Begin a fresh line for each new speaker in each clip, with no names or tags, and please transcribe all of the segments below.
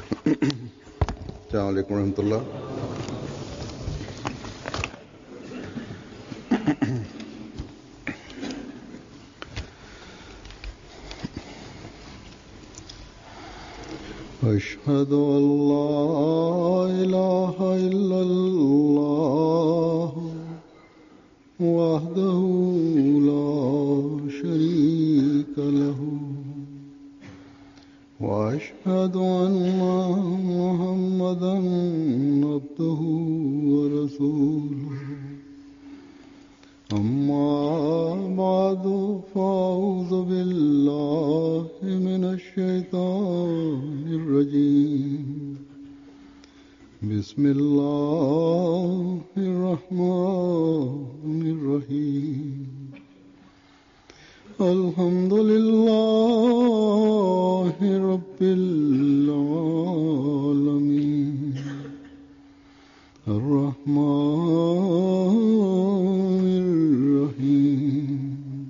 السلام عليكم ورحمة الله أشهد أن لا إله إلا الله وحده لا شريك له وأشهد أن محمدا عبده ورسوله أما بعد فأعوذ بالله من الشيطان الرجيم بسم الله الرحمن الرحيم الحمد لله رب العالمين الرحمن الرحيم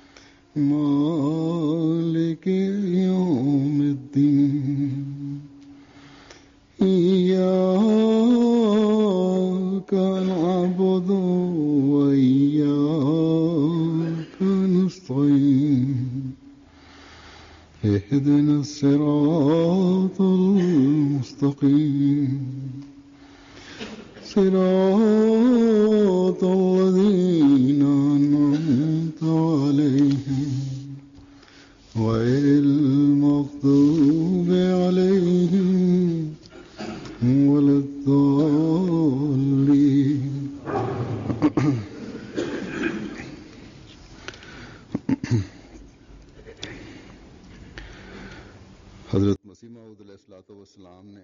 مالك يوم الدين إياك نعبد وإياك نستعين اهدنا الصراط المستقيم صراط الذين أنعمت عليهم غير المغضوب عليهم ولا الضالين حضرت مسیح معود वसलाम ने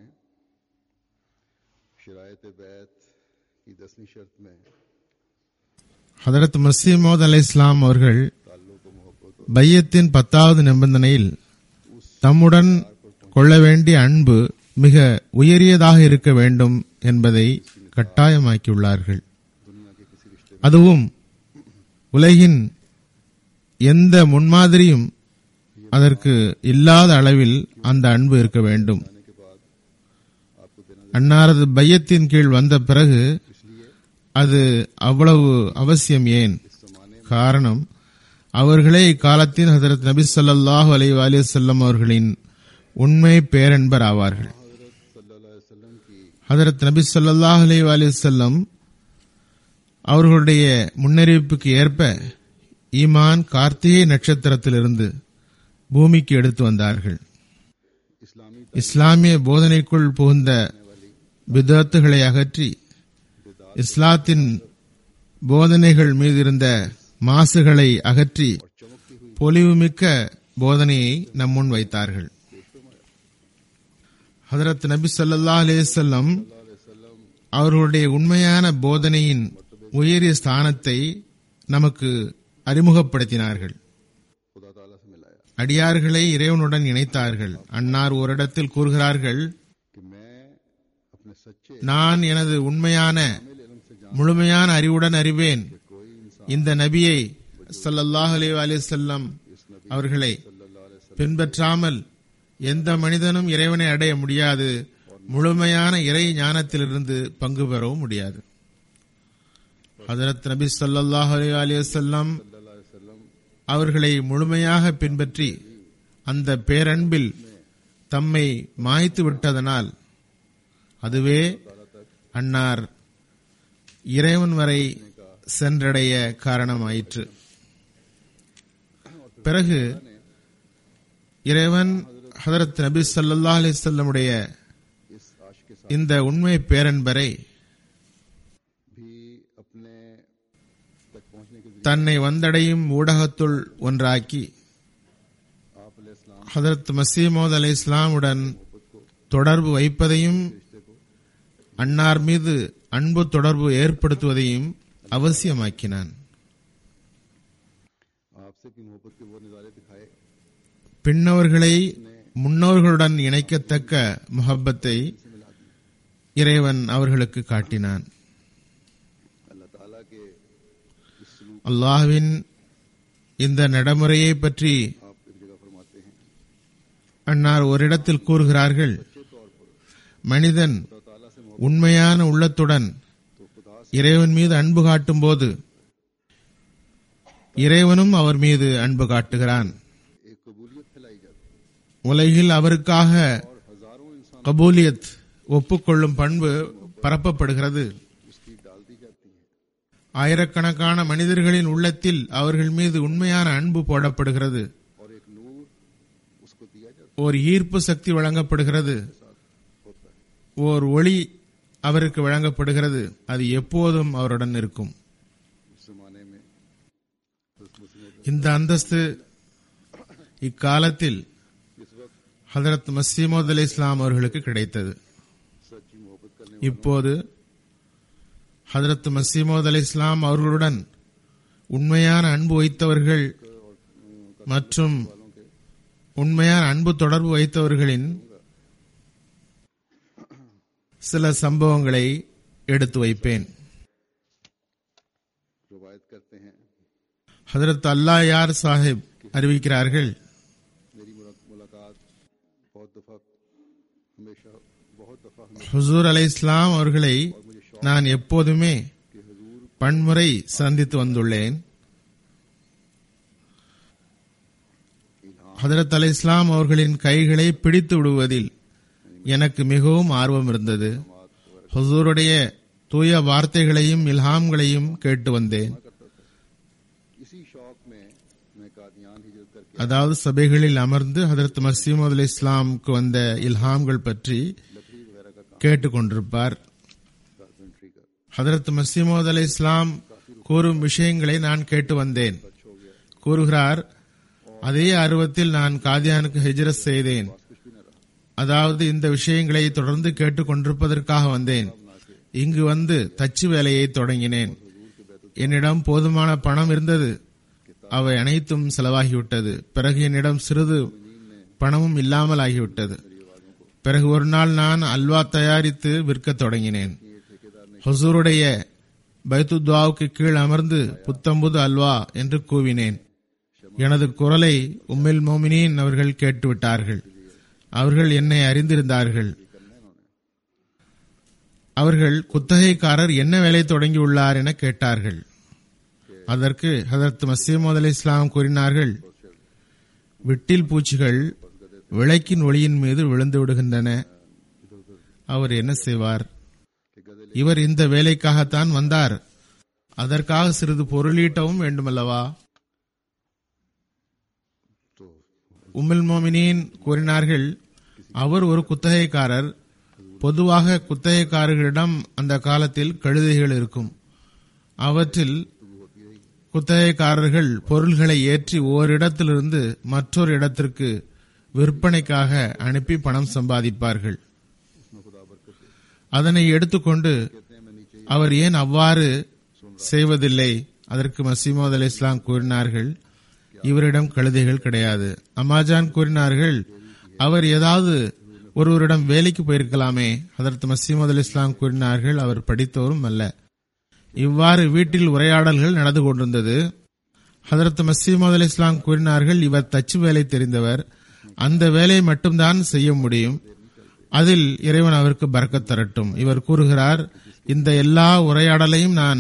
शरायत बैत की दसवीं शर्त में
ஹதரத் மசீமோத் அலை இஸ்லாம் அவர்கள் பையத்தின் பத்தாவது நிபந்தனையில் தம்முடன் கொள்ள வேண்டிய அன்பு மிக உயரியதாக இருக்க வேண்டும் என்பதை கட்டாயமாக்கியுள்ளார்கள் அதுவும் உலகின் எந்த முன்மாதிரியும் அதற்கு இல்லாத அளவில் அந்த அன்பு இருக்க வேண்டும் அன்னாரது பையத்தின் கீழ் வந்த பிறகு அது அவ்வளவு அவசியம் ஏன் காரணம் அவர்களே இக்காலத்தின் ஹதரத் நபி ஸல்லல்லாஹு அலைஹி வஸல்லம் அவர்களின் உண்மை பேரன்பர் ஆவார்கள் ஹதரத் நபி ஸல்லல்லாஹு அலைஹி வஸல்லம் அவர்களுடைய முன்னறிவிப்புக்கு ஏற்ப ஈமான் கார்த்திகை நட்சத்திரத்திலிருந்து பூமிக்கு எடுத்து வந்தார்கள் இஸ்லாமிய போதனைக்குள் புகுந்த பிதத்துகளை அகற்றி இஸ்லாத்தின் போதனைகள் மீது இருந்த மாசுகளை அகற்றி பொலிவுமிக்க போதனையை நம் முன் வைத்தார்கள் ஹதரத் நபி ஸல்லல்லாஹு அலைஹி வஸல்லம் அவர்களுடைய உண்மையான போதனையின் உயரிய ஸ்தானத்தை நமக்கு அறிமுகப்படுத்தினார்கள்
खुदा ताला से मिलाया
அடியார்களை இறைவனுடன் இணைத்தார்கள் அன்னார் ஓரிடத்தில் கூறுகிறார்கள்
कि मैं अपने सच्चे
நான் எனது உண்மையான முழுமையான அறிவுடன் அறிவேன் இந்த நபியை ஸல்லல்லாஹு அலைஹி வஸல்லம் அவர்களை பின்பற்றாமல் எந்த மனிதனும் இறைவனை அடைய முடியாது முழுமையான இறை ஞானத்திலிருந்து பங்கு பெறவும் முடியாது ஹதரத் நபி ஸல்லல்லாஹு அலைஹி வஸல்லம் அவர்களை முழுமையாக பின்பற்றி அந்த பேரன்பில் தம்மை மாய்த்து விட்டதனால் அதுவே அன்னார் இறைவன் வரை சென்றடைய காரணமாயிற்று பிறகு இறைவன் ஹதரத் நபி ஸல்லல்லாஹு அலைஹி வஸல்லமுடைய இந்த உண்மை பேரன்பரை
भी अपने तक पहुंचने के लिए
தன்னை வந்தடையும் ஊடகத்துள் ஒன்றாக்கி
आप अलैहिस्सलाम
ஹதரத் மசீமோத் அலை இஸ்லாமுடன் தொடர்பு வைப்பதையும் அன்னார் மீது அன்பு தொடர்பு ஏற்படுத்துவதையும் அவசியமாக்கினான்
आपसे की मोहब्बत के वो नज़ारे दिखाए
பின்னவர்களை முன்னோர்களுடன் இணைக்கத்தக்க முஹப்பத்தை இறைவன் அவர்களுக்கு காட்டினான்
अल्लाह ताला के इस सलूक
அல்லாஹ்வின் இந்த நடைமுறையை பற்றி
आप एक जगह फरमाते हैं
அன்னார் ஓரிடத்தில் கூறுகிறார்கள் மனிதன் உண்மையான உள்ளத்துடன் இறைவன் மீது அன்பு காட்டும் போது இறைவனும் அவர் மீது அன்பு காட்டுகிறான்
एक कबूलियत फैलाई जाती
உலகில் அவருக்காக
है और हजारों इंसान
கபூலியத் ஒப்புக்கொள்ளும் பண்பு பரப்பப்படுகிறது
उसकी डाल दी जाती है
ஆயிரக்கணக்கான மனிதர்களின் உள்ளத்தில் அவர்கள் மீது உண்மையான அன்பு போடப்படுகிறது
और एक नूर उसको दिया जाता
ஓர் ஈர்ப்பு சக்தி வழங்கப்படுகிறது
है होता है
ஓர் ஒளி அவருக்கு வழங்கப்படுகிறது அது எப்போதும் அவருடன் இருக்கும்
उस जमाने में हज़रत मुस्लिम
இந்த அந்தஸ்து இக்காலத்தில்
इस वक्त
ஹதரத் மசீமோத் அலி இஸ்லாம் அவர்களுக்கு கிடைத்தது
सच्ची मोहब्बत करने
இப்போது ஹதரத் மசீமோத் அலி இஸ்லாம் அவர்களுடன் உண்மையான அன்பு வைத்தவர்கள் மற்றும் உண்மையான அன்பு தொடர்பு வைத்தவர்களின் சில சம்பவங்களை எடுத்து வைப்பேன்
रवायत करते हैं
ஹதரத் அல்லா யார் சாஹிப் அறிவிக்கிறார்கள்
मेरी मुलाक- मुलाकात बहुत दफा हमेशा बहुत दफा हमें
ஹுசூர் அலை இஸ்லாம் அவர்களை நான் எப்போதுமே
कि हजूर
பன்முறை சந்தித்து வந்துள்ளேன் ஹதரத் அலை இஸ்லாம் அவர்களின் கைகளை பிடித்து விடுவதில் எனக்கு மிகவும் ஆர்வம் இருந்தது ஹுசூருடைய தூய வார்த்தைகளையும் இல்ஹாம்களையும் கேட்டு வந்தேன்
करता था इसी शौक में मैं कादियान हिजरत करके
அதாவது சபைகளில் அமர்ந்து ஹதரத் மசீமது அலி இஸ்லாமுக்கு வந்த இல்ஹாம்கள் பற்றி
लकड़ी वगैरह का काम
கேட்டுக் கொண்டிருப்பார்
कारपेंट्री का
ஹதரத் மசீமோத் அலி இஸ்லாம் கூறும் விஷயங்களை நான் கேட்டு வந்தேன்
टच हो गया
கூறுகிறார் அதே ஆர்வத்தில் நான் காதியானுக்கு ஹிஜ்ரத் செய்தேன்
पास कुछ भी न रहा
அதாவது இந்த விஷயங்களை தொடர்ந்து கேட்டுக் கொண்டிருப்பதற்காக வந்தேன் இங்கு வந்து தச்சு வேலையை தொடங்கினேன் என்னிடம் போதுமான பணம் இருந்தது அவை அனைத்தும் செலவாகிவிட்டது பிறகு என்னிடம் சிறிது பணமும் இல்லாமல் ஆகிவிட்டது பிறகு ஒரு நாள் நான் அல்வா தயாரித்து விற்கத் தொடங்கினேன் ஹொசூருடைய பைத்துத்வாவுக்கு கீழ் அமர்ந்து புத்தம்புது அல்வா என்று கூவினேன் எனது குரலை உம்மில் மோமினின் அவர்கள் கேட்டுவிட்டார்கள் அவர்கள் என்னை அறிந்திருந்தார்கள் அவர்கள் குத்தகைக்காரர் என்ன வேலை தொடங்கியுள்ளார் என கேட்டார்கள் அதற்கு ஹதரத் மசீமது அலி இஸ்லாம் கூறினார்கள் விட்டில் பூச்சிகள் விளக்கின் ஒளியின் மீது விழுந்து விடுகின்றன அவர் என்ன செய்வார்
कि गदे
இவர் இந்த வேலைக்காகத்தான் வந்தார் அதற்காக சிறிது பொருளீட்டவும் வேண்டுமல்லவா
तो
உம்மில் மோமினின் கூறினார்கள் அவர் ஒரு குத்தகைக்காரர் பொதுவாக குத்தகைக்காரர்களிடம் அந்த காலத்தில் கழுதைகள் இருக்கும் அவற்றில் குத்தகைக்காரர்கள் பொருள்களை ஏற்றி ஓரிடத்திலிருந்து மற்றொரு இடத்திற்கு விற்பனைக்காக அனுப்பி பணம் சம்பாதிப்பார்கள்
उसमें खुदा बरकत दे
அதனை எடுத்துக்கொண்டு
कहते हैं मैं नीचे
அவர் ஏன் அவ்வாறு செய்வதில்லை அதற்கு மசீமோத் அலி இஸ்லாம் கூறினார்கள் இவரிடம் கழுதைகள் கிடையாது அமாஜான் கூறினார்கள் அவர் ஏதாவது ஒருவரிடம் வேலைக்கு போயிருக்கலாமே அதற்கு மசீமது அலி இஸ்லாம் கூறினார்கள் அவர் படித்தவரும் அல்ல இவ்வாறு வீட்டில் உரையாடல்கள் நடந்து கொண்டிருந்தது ஹதரத் மசீமது அலி இஸ்லாம் கூறினார்கள் இவர் தச்சு வேலை தெரிந்தவர் அந்த வேலையை மட்டும்தான் செய்ய முடியும் அதில் இறைவன் அவருக்கு பறக்கத் தரட்டும் இவர் கூறுகிறார் இந்த எல்லா உரையாடலையும் நான்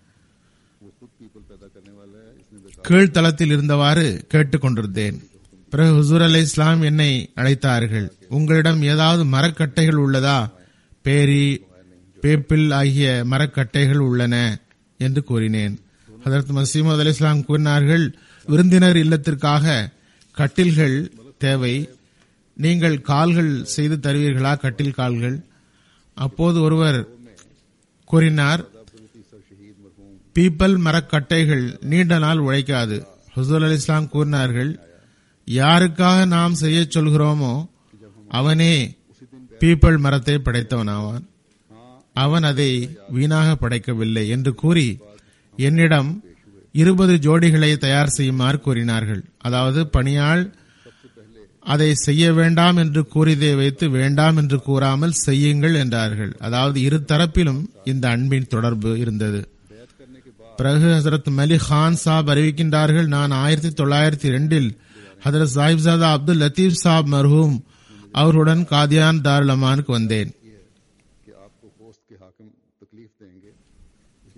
वो खुद पीपल पैदा करने वाला है इसने बेकार
கீழ்த்தளத்தில் இருந்தவாறு கேட்டுக்கொண்டிருந்தேன் பிறகு ஹுசூர் அலை இஸ்லாம் என்னை அழைத்தார்கள் உங்களிடம் ஏதாவது மரக்கட்டைகள் உள்ளதா பேரி பேப்பிள் ஆகிய மரக்கட்டைகள் உள்ளன என்று கூறினேன் ஹதரத் மசீமது அலி இஸ்லாம் கூறினார்கள் விருந்தினர் இல்லத்திற்காக கட்டில்கள் தேவை நீங்கள் கால்கள் செய்து தருவீர்களா கட்டில் கால்கள் அப்போது ஒருவர் கூறினார்
शहीद मरहूम
பீப்பல் மரக்கட்டைகள் நீண்ட நாள் உழைக்காது ஹுசூர் அலி இஸ்லாம் கூறினார்கள் யாருக்காக நாம் செய்ய சொல்கிறோமோ அவனே பீப்பல் மரத்தை படைத்தவனாவான் அவன் அதை வீணாக படைக்கவில்லை என்று கூறி என்னிடம் இருபது ஜோடிகளை தயார் செய்யுமாறு கூறினார்கள் அதாவது பணியாள் அதை செய்ய வேண்டாம் என்று கூறியதை வைத்து வேண்டாம் என்று கூறாமல் செய்யுங்கள் என்றார்கள் அதாவது இரு தரப்பிலும் இந்த அன்பின் தொடர்பு இருந்தது பிறகு ஹசரத் மலி கான் சாப் அறிவிக்கின்றார்கள் நான் ஆயிரத்தி தொள்ளாயிரத்தி ரெண்டில் ஹதரத் சாஹிப்சாதா அப்துல் லத்தீப் சாப் மர்ஹூம் அவர்களுடன் காதியான் தாருல் அமானுக்கு வந்தேன்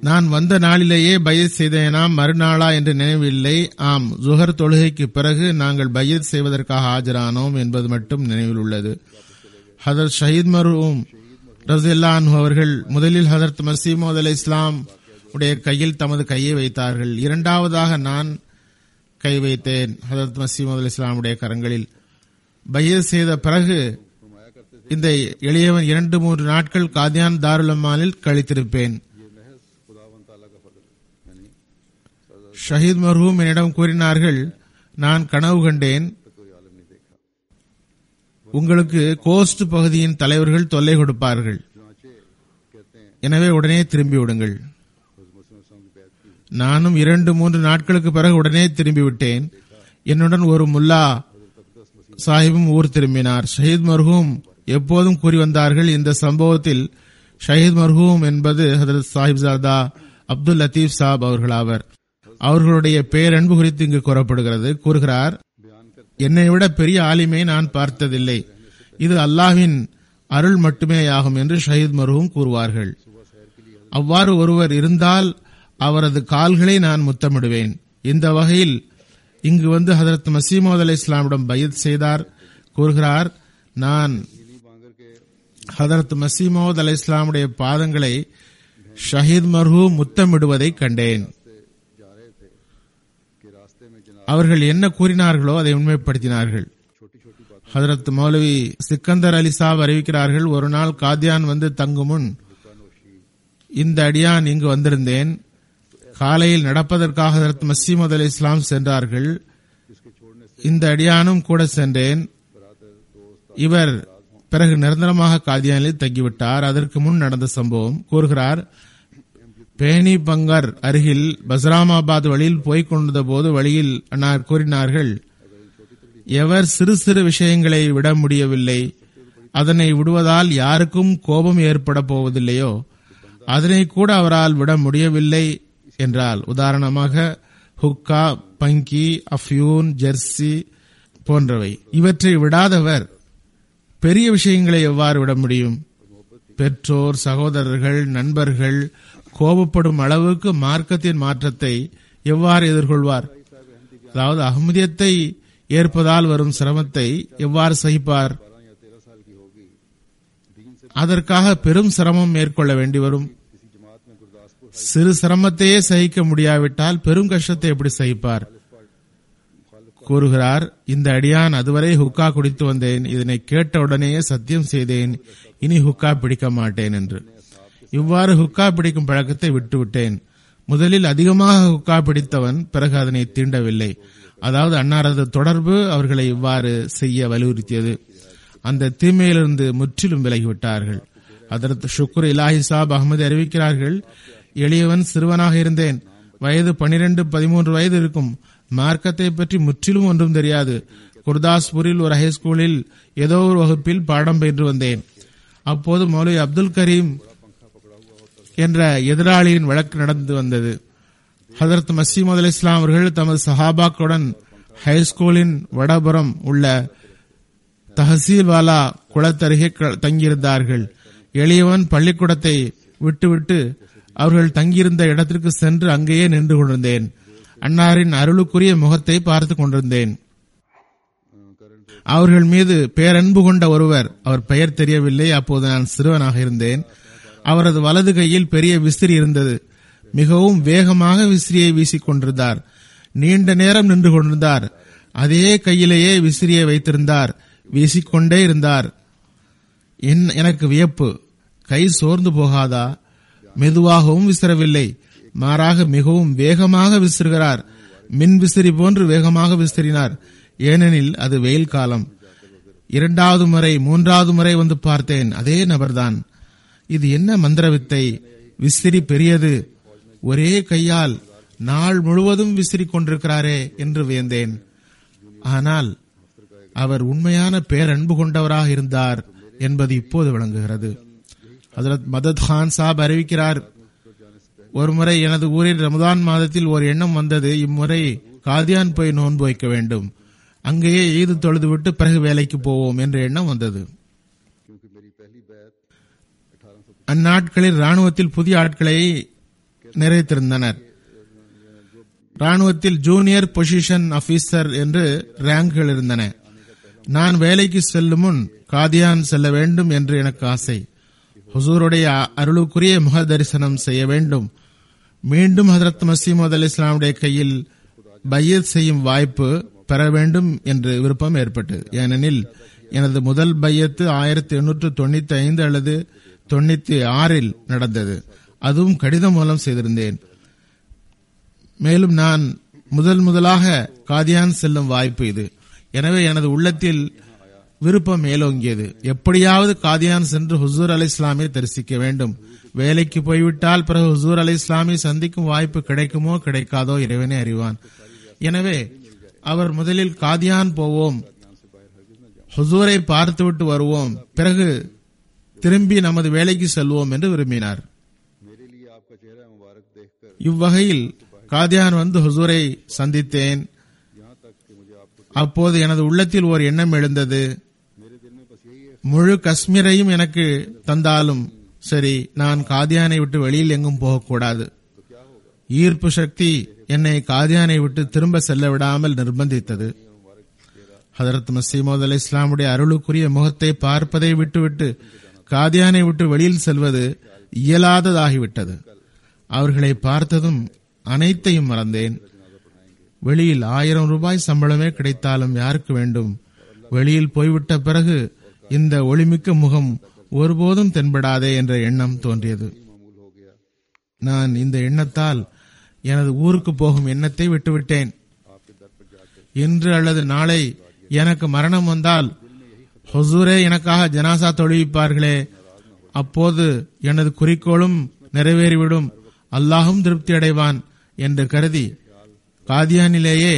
நான் வந்த நாளிலேயே பையத் செய்தேனா மறுநாளா என்று நினைவில்லை ஆம் ஜுஹர் தொழுகைக்கு பிறகு நாங்கள் பையத் செய்வதற்காக ஆஜரானோம் என்பது மட்டும் நினைவில் உள்ளது ஹதரத் ஷஹீத் மருவும் ரசில்லா அன்ஹு அவர்கள் முதலில் ஹதரத் மசீமோத் அலை இஸ்லாம் உடைய கையில் தமது கையை வைத்தார்கள் இரண்டாவதாக நான் கை வைத்தேன் ஹதரத் மசீமோத் அலை இஸ்லாமுடைய கரங்களில் பையத் செய்த பிறகு இந்த எளியவன் இரண்டு மூன்று நாட்கள் காதியான் தாருலமானில் கழித்திருப்பேன்
ये महज खुदावन ताला का फजल है यानी
ஷஹீத் மர்ஹூம் என்னிடம் கூறினார்கள் நான் கனவு கண்டேன்
तो कोई आलम नहीं देखा
உங்களுக்கு கோஸ்ட் பகுதியின் தலைவர்கள் தொல்லை கொடுப்பார்கள்
चुनाचे कहते हैं
எனவே உடனே திரும்பி விடுங்கள்
हज़रत मुस्लिम इस्लाम की बैत की
நானும் இரண்டு மூன்று நாட்களுக்கு பிறகு உடனே திரும்பி விட்டேன் என்னுடன் ஒரு முல்லா சாஹிபும் ஊர் திரும்பினார் ஷஹீத் மர்ஹூம் எப்போதும் கூறி வந்தார்கள் இந்த சம்பவத்தில் ஷஹீத் மர்ஹூம் என்பது ஹதரத் சாஹிப் ஜாதா அப்துல் லத்தீப் சாப் அவர்களாவர் அவர்களுடைய பேரன்பு குறித்து இங்கு கூறப்படுகிறது கூறுகிறார்
बयान करते
என்னை விட பெரிய ஆலிமை நான் பார்த்ததில்லை இது அல்லாஹ்வின் அருள் மட்டுமே ஆகும் என்று ஷஹீத் மருவும் கூறுவார்கள் அவ்வாறு ஒருவர் இருந்தால் அவரது கால்களை நான் முத்தமிடுவேன் இந்த வகையில் இங்கு வந்து ஹதரத் மசீமோத் அலை இஸ்லாமிடம் பையத் செய்தார் கூறுகிறார் நான்
नीली बांगर के
ஹதரத் மசீமோத் அலை இஸ்லாமுடைய பாதங்களை ஷஹீத் மர்ஹூ முத்தமிடுவதை கண்டேன்
से जा रहे थे कि रास्ते में जनाब
அவர்கள் என்ன கூறினார்களோ அதை உண்மைப்படுத்தினார்கள்
छोटी छोटी बातें
ஹதரத் மௌலவி சிக்கந்தர் அலி சாப் அறிவிக்கிறார்கள் ஒரு நாள் காதியான் வந்து தங்கும் முன் இந்த அடியான் இங்கு வந்திருந்தேன் காலையில் நடப்பதற்காக ஹதரத் மசீமது அலி இஸ்லாம் சென்றார்கள்
जिसके छोड़ने से
இந்த அடியானும் கூட சென்றேன்
बरादर दोस्त
இவர் பிறகு நிரந்தரமாக காதியானில் தங்கிவிட்டார் அதற்கு முன் நடந்த சம்பவம் கூறுகிறார் பேணி பங்கர் அருகில் பஸ்ராமாபாத் வழியில் போய்க் கொண்டிருந்த போது வழியில் அன்னார் கூறினார்கள் எவர் சிறு சிறு விஷயங்களை விட முடியவில்லை அதனை விடுவதால் யாருக்கும் கோபம் ஏற்பட போவதில்லையோ அதனை கூட அவரால் விட முடியவில்லை என்றால் உதாரணமாக ஹுக்கா பங்கி அஃப்யூன் ஜெர்சி போன்றவை இவற்றை விடாதவர் பெரிய விஷயங்களை எவ்வாறு விட முடியும் பெற்றோர் சகோதரர்கள் நண்பர்கள் கோபப்படும் அளவுக்கு மார்க்கத்தின் மாற்றத்தை எவ்வாறு எதிர்கொள்வார் அதாவது அகமதியத்தை ஏற்பதால் வரும் சிரமத்தை எவ்வாறு சகிப்பார்
बारह या तेरह साल की होगी दीन से
அதற்காக பெரும் சிரமம் மேற்கொள்ள வேண்டி வரும்
किसी जमात में गुरदासपुर
சிறு சிரமத்தையே சகிக்க முடியாவிட்டால் பெரும் கஷ்டத்தை எப்படி சகிப்பார் கூறுகிறார் இந்த அடியான் அதுவரை ஹுக்கா குடித்து வந்தேன் இதனை கேட்ட உடனேயே சத்தியம் செய்தேன் இனி ஹுக்கா பிடிக்க மாட்டேன் என்று இவ்வாறு ஹுக்கா பிடிக்கும் பழக்கத்தை விட்டுவிட்டேன் முதலில் அதிகமாக ஹுக்கா பிடித்தவன் பிறகு அதனை தீண்டவில்லை அதாவது அன்னாரது தொடர்பு அவர்களை இவ்வாறு செய்ய வலியுறுத்தியது அந்த தீமையிலிருந்து முற்றிலும் விலகிவிட்டார்கள் அதற்கு ஷுக்குர் இலாஹி சாப் அகமது அறிவிக்கிறார்கள் எளியவன் சிறுவனாக இருந்தேன் வயது பனிரெண்டு பதிமூன்று வயது இருக்கும் மார்க்கத்தை பற்றி முற்றிலும் ஒன்றும் தெரியாது குர்தாஸ்பூரில் ஒரு ஹைஸ்கூலில் ஏதோ ஒரு வகுப்பில் பாடம் பயின்று வந்தேன் அப்போது மௌலவி அப்துல் கரீம் என்ற எதிராளியின் வழக்கு நடந்து வந்தது ஹதரத் மசீமது அலி இஸ்லாம் அவர்கள் தமது சஹாபாக்களுடன் ஹைஸ்கூலின் வடபுறம் உள்ள தஹசீல்வாலா குளத்தருகே க- தங்கியிருந்தார்கள் எளியவன் பள்ளிக்கூடத்தை விட்டுவிட்டு அவர்கள் தங்கியிருந்த இடத்திற்கு சென்று அங்கேயே நின்று கொண்டிருந்தேன் அன்னாரின் அருளுக்குரிய முகத்தை பார்த்து கொண்டிருந்தேன் அவர்கள் மீது பேரன்பு கொண்ட ஒருவர் அவர் பெயர் தெரியவில்லை அப்போது நான் சிறுவனாக இருந்தேன் அவரது வலது கையில் பெரிய விசிறி இருந்தது மிகவும் வேகமாக விசிறியை வீசிக் கொண்டிருந்தார் நீண்ட நேரம் நின்று கொண்டிருந்தார் அதே கையிலேயே விசிறியை வைத்திருந்தார் வீசிக்கொண்டே இருந்தார் என் எனக்கு வியப்பு கை சோர்ந்து போகாதா மெதுவாகவும் விசிறவில்லை மாறாக மிகவும் வேகமாக விசிறுகிறார் மின் விசிறி போன்று வேகமாக விசிறினார் ஏனெனில் அது வெயில் காலம் இரண்டாவது முறை மூன்றாவது முறை வந்து பார்த்தேன் அதே நபர்தான் இது என்ன மந்திரவித்தை விசிறி பெரியது ஒரே கையால் நாள் முழுவதும் விசிறி கொண்டிருக்கிறாரே என்று வியந்தேன் ஆனால் அவர் உண்மையான பேரன்பு கொண்டவராக இருந்தார் என்பது இப்போது விளங்குகிறது ஹதரத் மதத் கான் சாப் அறிவிக்கிறார் ஒருமுறை எனது ஊரில் ரமதான் மாதத்தில் ஒரு எண்ணம் வந்தது இம்முறை காதியான் போய் நோன்பு வைக்க வேண்டும் அங்கேயே ஈது தொழுதுவிட்டு பிறகு வேலைக்கு போவோம் என்ற எண்ணம் வந்தது
क्योंकि मेरी पहली बैत अठारह सौ
அந்நாட்களில் ராணுவத்தில் புதிய ஆட்களை நிறைத்திருந்தனர் ராணுவத்தில் ஜூனியர் பொசிஷன் ஆபீசர் என்று ரேங்குகள் இருந்தன நான் வேலைக்கு செல்லும் முன் காதியான் செல்ல வேண்டும் என்று எனக்கு ஆசை ஹுசூருடைய அருளுக்குரிய முக தரிசனம் செய்ய வேண்டும் மீண்டும் ஹதரத் மசீமது அலி இஸ்லாமுடைய கையில் பையத் செய்யும் வாய்ப்பு பெற வேண்டும் என்று விருப்பம் ஏற்பட்டது ஏனெனில் எனது முதல் பையத்து ஆயிரத்தி எண்ணூற்று தொண்ணூத்தி ஐந்து அல்லது தொண்ணூத்தி ஆறில் நடந்தது அதுவும் கடிதம் மூலம் செய்திருந்தேன் மேலும் நான் முதல் முதலாக காதியான் செல்லும் வாய்ப்பு இது எனவே எனது உள்ளத்தில் விருப்பம் மேலோங்கியது எப்படியாவது காதியான் சென்று ஹுசூர் அலி இஸ்லாமை தரிசிக்க வேண்டும் வேலைக்கு போய்விட்டால் பிறகு ஹுசூர் அலி இஸ்லாமை சந்திக்கும் வாய்ப்பு கிடைக்குமோ கிடைக்காதோ இறைவனே அறிவான் எனவே அவர் முதலில் காதியான் போவோம் ஹுசூரை பார்த்துவிட்டு வருவோம் பிறகு திரும்பி நமது வேலைக்கு செல்வோம் என்று விரும்பினார்
मेरे लिए आपका चेहरा मुबारक देखकर
இவ்வகையில் காதியான் வந்து ஹுசூரை சந்தித்தேன்
यहाँ तक कि मुझे आपको
அப்போது எனது உள்ளத்தில் ஒரு எண்ணம் எழுந்தது
मेरे दिल में बस यही है
முழு காஷ்மீரையும் எனக்கு தந்தாலும் சரி நான் காதியானை விட்டு வெளியில் எங்கும் போகக்கூடாது ஈர்ப்பு சக்தி என்னை காதியானை விட்டு திரும்ப செல்ல விடாமல் நிர்பந்தித்தது ஹதரத் மசீமோத் அலி இஸ்லாமுடைய அருளுக்குரிய முகத்தை பார்ப்பதை விட்டுவிட்டு காதியானை விட்டு வெளியில் செல்வது இயலாததாகிவிட்டது அவர்களை பார்த்ததும் அனைத்தையும் மறந்தேன் வெளியில் ஆயிரம் ரூபாய் சம்பளமே கிடைத்தாலும் யாருக்கு வேண்டும் வெளியில் போய்விட்ட பிறகு இந்த ஒளிமிக்க முகம் ஒருபோதும் தென்படாதே என்ற எண்ணம் தோன்றியது
मामूल हो गया
நான் இந்த எண்ணத்தால் எனது ஊருக்கு போகும் எண்ணத்தை விட்டுவிட்டேன்
आपके दर पर जाकर
இன்று அல்லது நாளை எனக்கு மரணம் வந்தால் ஹொசூரே எனக்காக ஜனாசா தொழுவிப்பார்களே அப்போது எனது குறிக்கோளும் நிறைவேறிவிடும் அல்லாஹும் திருப்தி அடைவான் என்று கருதி காதியானிலேயே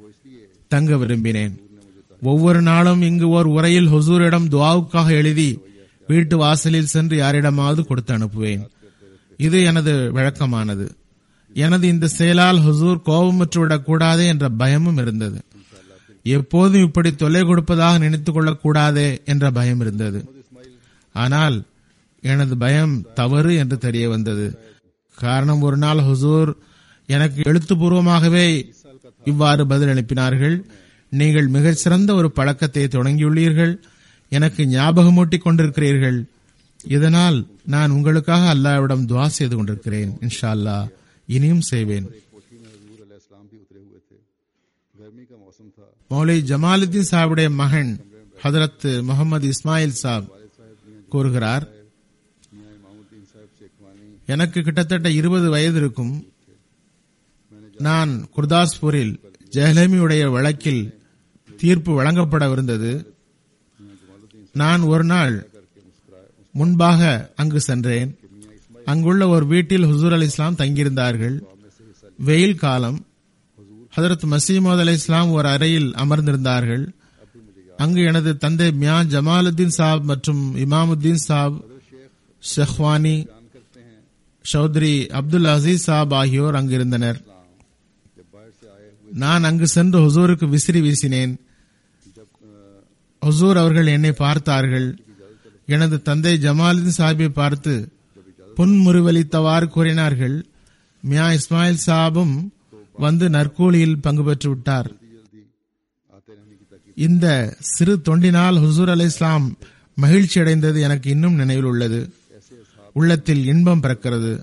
தங்க விரும்பினேன் ஒவ்வொரு நாளும் இங்கு ஓர் உரையில் ஹுசூரிடம் துவாவுக்காக எழுதி வீட்டு வாசலில் சென்று யாரிடமாவது கொடுத்து அனுப்புவேன் இது எனது வழக்கமானது எனது இந்த செயலால் ஹுசூர் கோபமுற்றுவிடக் கூடாதே என்ற பயமும் இருந்தது எப்போதும் இப்படி தொல்லை கொடுப்பதாக நினைத்துக் கொள்ளக் கூடாதே என்ற பயம் இருந்தது ஆனால் எனது பயம் தவறு என்று தெரிய வந்தது காரணம் ஒரு நாள் ஹுசூர் எனக்கு எழுத்துப்பூர்வமாகவே இவ்வாறு பதில் அனுப்பினார்கள் நீங்கள் மிகச் சிறந்த ஒரு பழக்கத்தை தொடங்கியுள்ளீர்கள் எனக்கு ஞாபகமூட்டிக் கொண்டிருக்கிறீர்கள் இதனால் நான் உங்களுக்காக அல்லாவிடம் துவா செய்து கொண்டிருக்கிறேன் இன்ஷா அல்லாஹ் இனியும் செய்வேன்
कोठी में हजूर अलैहिस्सलाम भी उतरे हुए थे गर्मी का मौसम था
மௌலை ஜமாலுத்தீன் சாஹிபுடைய மகன் ஹதரத் முகமது இஸ்மாயில் சாப் கூறுகிறார்
मियाँ इमामुद्दीन साहब शेखवानी
எனக்கு கிட்டத்தட்ட இருபது வயது இருக்கும் நான் குர்தாஸ்பூரில் ஜெஹலமியுடைய வழக்கில் தீர்ப்பு வழங்கப்படவிருந்தது நான் ஒரு நாள் முன்பாக அங்கு சென்றேன் அங்குள்ள ஒரு வீட்டில் ஹுசூர் அலி இஸ்லாம் தங்கியிருந்தார்கள் வெயில் காலம் ஹதரத் மசீமது அலி இஸ்லாம் ஒரு அறையில் அமர்ந்திருந்தார்கள் அங்கு எனது தந்தை மியா ஜமாலுத்தீன் சாப் மற்றும் இமாமுத்தீன் சாப் ஷெஹ்வானி சௌத்ரி அப்துல் அசீஸ் சாப் ஆகியோர் அங்கிருந்தனர்
जब बाहर से आए हुए
நான் அங்கு சென்று ஹுசூருக்கு விசிறி வீசினேன் ஹுசூர் அவர்கள் என்னை பார்த்தார்கள் எனது தந்தை ஜமாலுதீன் சாஹிப்பை பார்த்து புன்முறுவலித்தவாறு கூறினார்கள் மியா இஸ்மாயில் சாபும் வந்து நற்கூலியில் பங்கு பெற்று விட்டார்
जल्दी आते रहने की ताकि
இந்த சிறு தொண்டினால் ஹுசூர் அலை இஸ்லாம் மகிழ்ச்சி அடைந்தது எனக்கு இன்னும் நினைவில் உள்ளது உள்ளத்தில் இன்பம் பிறக்கிறது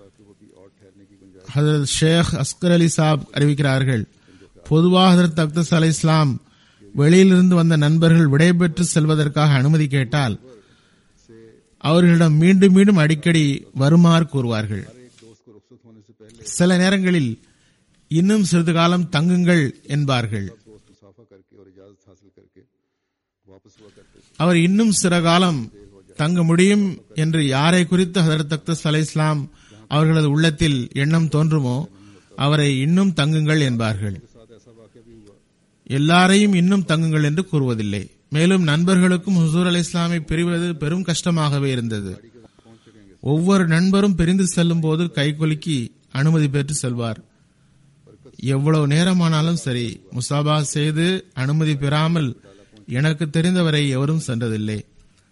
ஹதரத் ஷேக் அஸ்கர் அலி சாப் அறிவிக்கிறார்கள் பொதுவாக ஹதரத் அக்தஸ் அலை இஸ்லாம் வெளியிலிருந்து வந்த நண்பர்கள் விடைபெற்று செல்வதற்காக அனுமதி கேட்டால் அவர்களிடம் மீண்டும் மீண்டும் அடிக்கடி வருமாறு கூறுவார்கள்
एक दोस्त को रुखसत होने से पहले
சில நேரங்களில் இன்னும் சிறிது காலம் தங்குங்கள் என்பார்கள்
दोस्त मुसाफा करके और इजाजत हासिल करके वापस हुआ करते थे
அவர் இன்னும் சில காலம் தங்க முடியும் என்று யாரை குறித்து ஹதரத் அக்தஸ் அலை இஸ்லாம் அவர்களது உள்ளத்தில் எண்ணம் தோன்றுமோ அவரை இன்னும் தங்குங்கள் என்பார்கள்
साथ ऐसा वाक्य भी हुआ
எல்லாரையும் இன்னும் தங்குங்கள் என்று கூறுவதில்லை மேலும் நண்பர்களுக்கும் ஹுசூர் அலை இஸ்லாமை பிரிவது பெரும் கஷ்டமாகவே இருந்தது ஒவ்வொரு நண்பரும் பிரிந்து செல்லும் போது கைகுலுக்கி அனுமதி பெற்று செல்வார் எவ்வளவு நேரமானாலும் சரி முசாபா செய்து அனுமதி பெறாமல் எனக்கு தெரிந்தவரை எவரும் சென்றதில்லை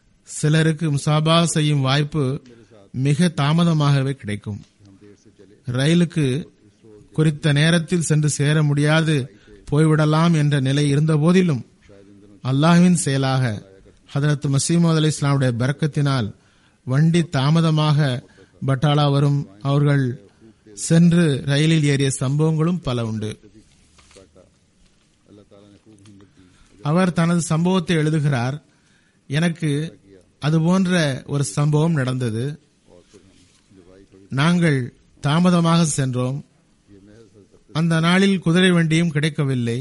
சிலருக்கு முசாபா செய்யும் வாய்ப்பு மிக தாமதமாகவே கிடைக்கும் ரயிலுக்கு குறித்த நேரத்தில் சென்று சேர முடியாது போய்விடலாம் என்ற நிலை இருந்த போதிலும் அல்லாஹ்வின் செயலாக ஹதரத் மசீமது அலி இஸ்லாமுடைய பறக்கத்தினால் வண்டி தாமதமாக பட்டாலா வரும் அவர்கள் சென்று ரயிலில் ஏறிய சம்பவங்களும் பல உண்டு
अल्लाह ताला ने खूब हिम्मत दी
அவர் தனது சம்பவத்தை எழுதுகிறார் எனக்கு அது போன்ற ஒரு சம்பவம் நடந்தது நாங்கள் தாமதமாக சென்றோம் அந்த நாளில் குதிரை வண்டியும் கிடைக்கவில்லை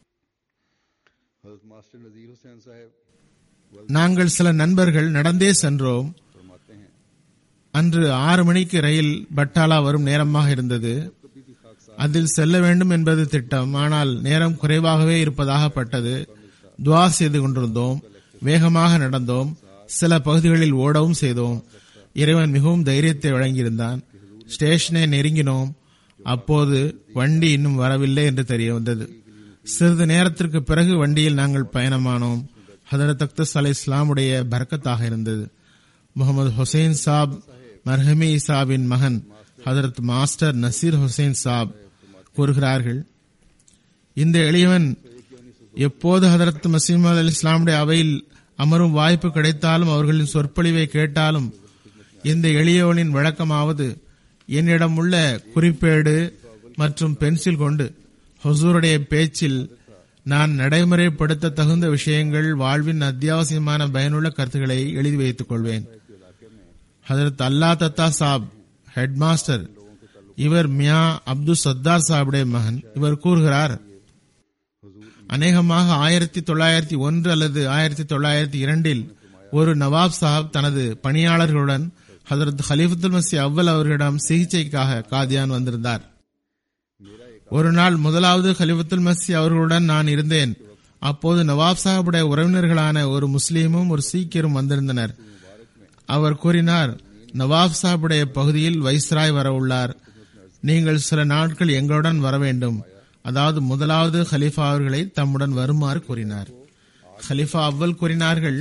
हजरत मास्टर नजीर हुसैन साहब
நாங்கள் சில நண்பர்கள் நடந்தே சென்றோம்
फरमाते हैं
அன்று ஆறு மணிக்கு ரயில் பட்டாலா வரும் நேரமாக இருந்தது அதில் செல்ல வேண்டும் என்பது திட்டம் ஆனால் நேரம் குறைவாகவே இருப்பதாக பட்டது துவா செய்து கொண்டிருந்தோம் வேகமாக நடந்தோம் சில பகுதிகளில் ஓடவும் செய்தோம் இறைவன் மிகவும் தைரியத்தை வழங்கியிருந்தான் ஸ்டேஷனை நெருங்கினோம் அப்போது வண்டி இன்னும் வரவில்லை என்று தெரிய வந்தது சிறிது நேரத்திற்கு பிறகு வண்டியில் நாங்கள் பயணமானோம் ஹதரத் அக்தஸ் அலை இஸ்லாமுடைய பரக்கத்தாக இருந்தது முகமது ஹுசைன் சாப் மர்ஹமி சாபின் மகன் ஹதரத் மாஸ்டர் நசீர் ஹுசைன் சாப் கூறுகிறார்கள் இந்த எளியவன் எப்போது ஹதரத் மசீமது அலி இஸ்லாமுடைய அவையில் அமரும் வாய்ப்பு கிடைத்தாலும் அவர்களின் சொற்பொழிவை கேட்டாலும் இந்த எளியவனின் வழக்கமாவது என்னிடம் உள்ள குறிப்பேடு மற்றும் பென்சில் கொண்டு ஹொசூருடைய பேச்சில் நான் நடைமுறைப்படுத்த தகுந்த விஷயங்கள் வாழ்வின் அத்தியாவசியமான பயனுள்ள கருத்துக்களை எழுதி வைத்துக் கொள்வேன் ஹதரத் அல்லா தத்தா சாப் ஹெட் மாஸ்டர் இவர் மியா அப்துல் சத்தார் சாபுடைய மகன் இவர் கூறுகிறார் அநேகமாக ஆயிரத்தி தொள்ளாயிரத்தி ஒன்று அல்லது ஆயிரத்தி தொள்ளாயிரத்தி இரண்டில் ஒரு நவாப் சாஹப் தனது பணியாளர்களுடன் ஹதரத் ஹலீஃபத்துல் மசி அவ்வல் அவர்களிடம் சிகிச்சைக்காக காதியான் வந்திருந்தார் ஒரு நாள் முதலாவது ஹலிஃபத்துல் மசி அவர்களுடன் நான் இருந்தேன் அப்போது நவாப் சாஹிபுடைய உறவினர்களான ஒரு முஸ்லீமும் ஒரு சீக்கியரும் வந்திருந்தனர் அவர் கூறினார் நவாப் சாஹிபுடைய பகுதியில் வைஸ்ராய் வர உள்ளார் நீங்கள் சில நாட்கள் எங்களுடன் வர வேண்டும் அதாவது முதலாவது ஹலிஃபா அவர்களை தம்முடன் வருமாறு கூறினார் ஹலிஃபா அவ்வல் கூறினார்கள்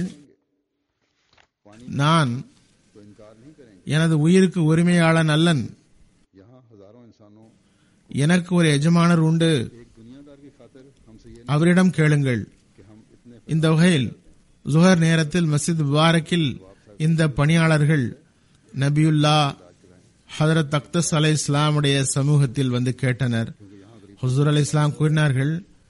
நான்
तो इनकार नहीं करेंगे
எனது உயிருக்கு உரிமையாளன் அல்லன்
यहाँ हजारों इंसानों
எனக்கு ஒரு எஜமானர் உண்டு
एक दुनियादार की खातिर हमसे ये
அவரிடம் கேளுங்கள்
कि हम इतने
இந்த வகையில் ஜுஹர் நேரத்தில் மஸ்ஜித் முபாரக்கில் இந்த பணியாளர்கள் நபியுல்லா ஹதரத் அக்தஸ் அலை இஸ்லாமுடைய சமூகத்தில் வந்து கேட்டனர் ஹுசூர் அலை இஸ்லாம் கூறினார்கள்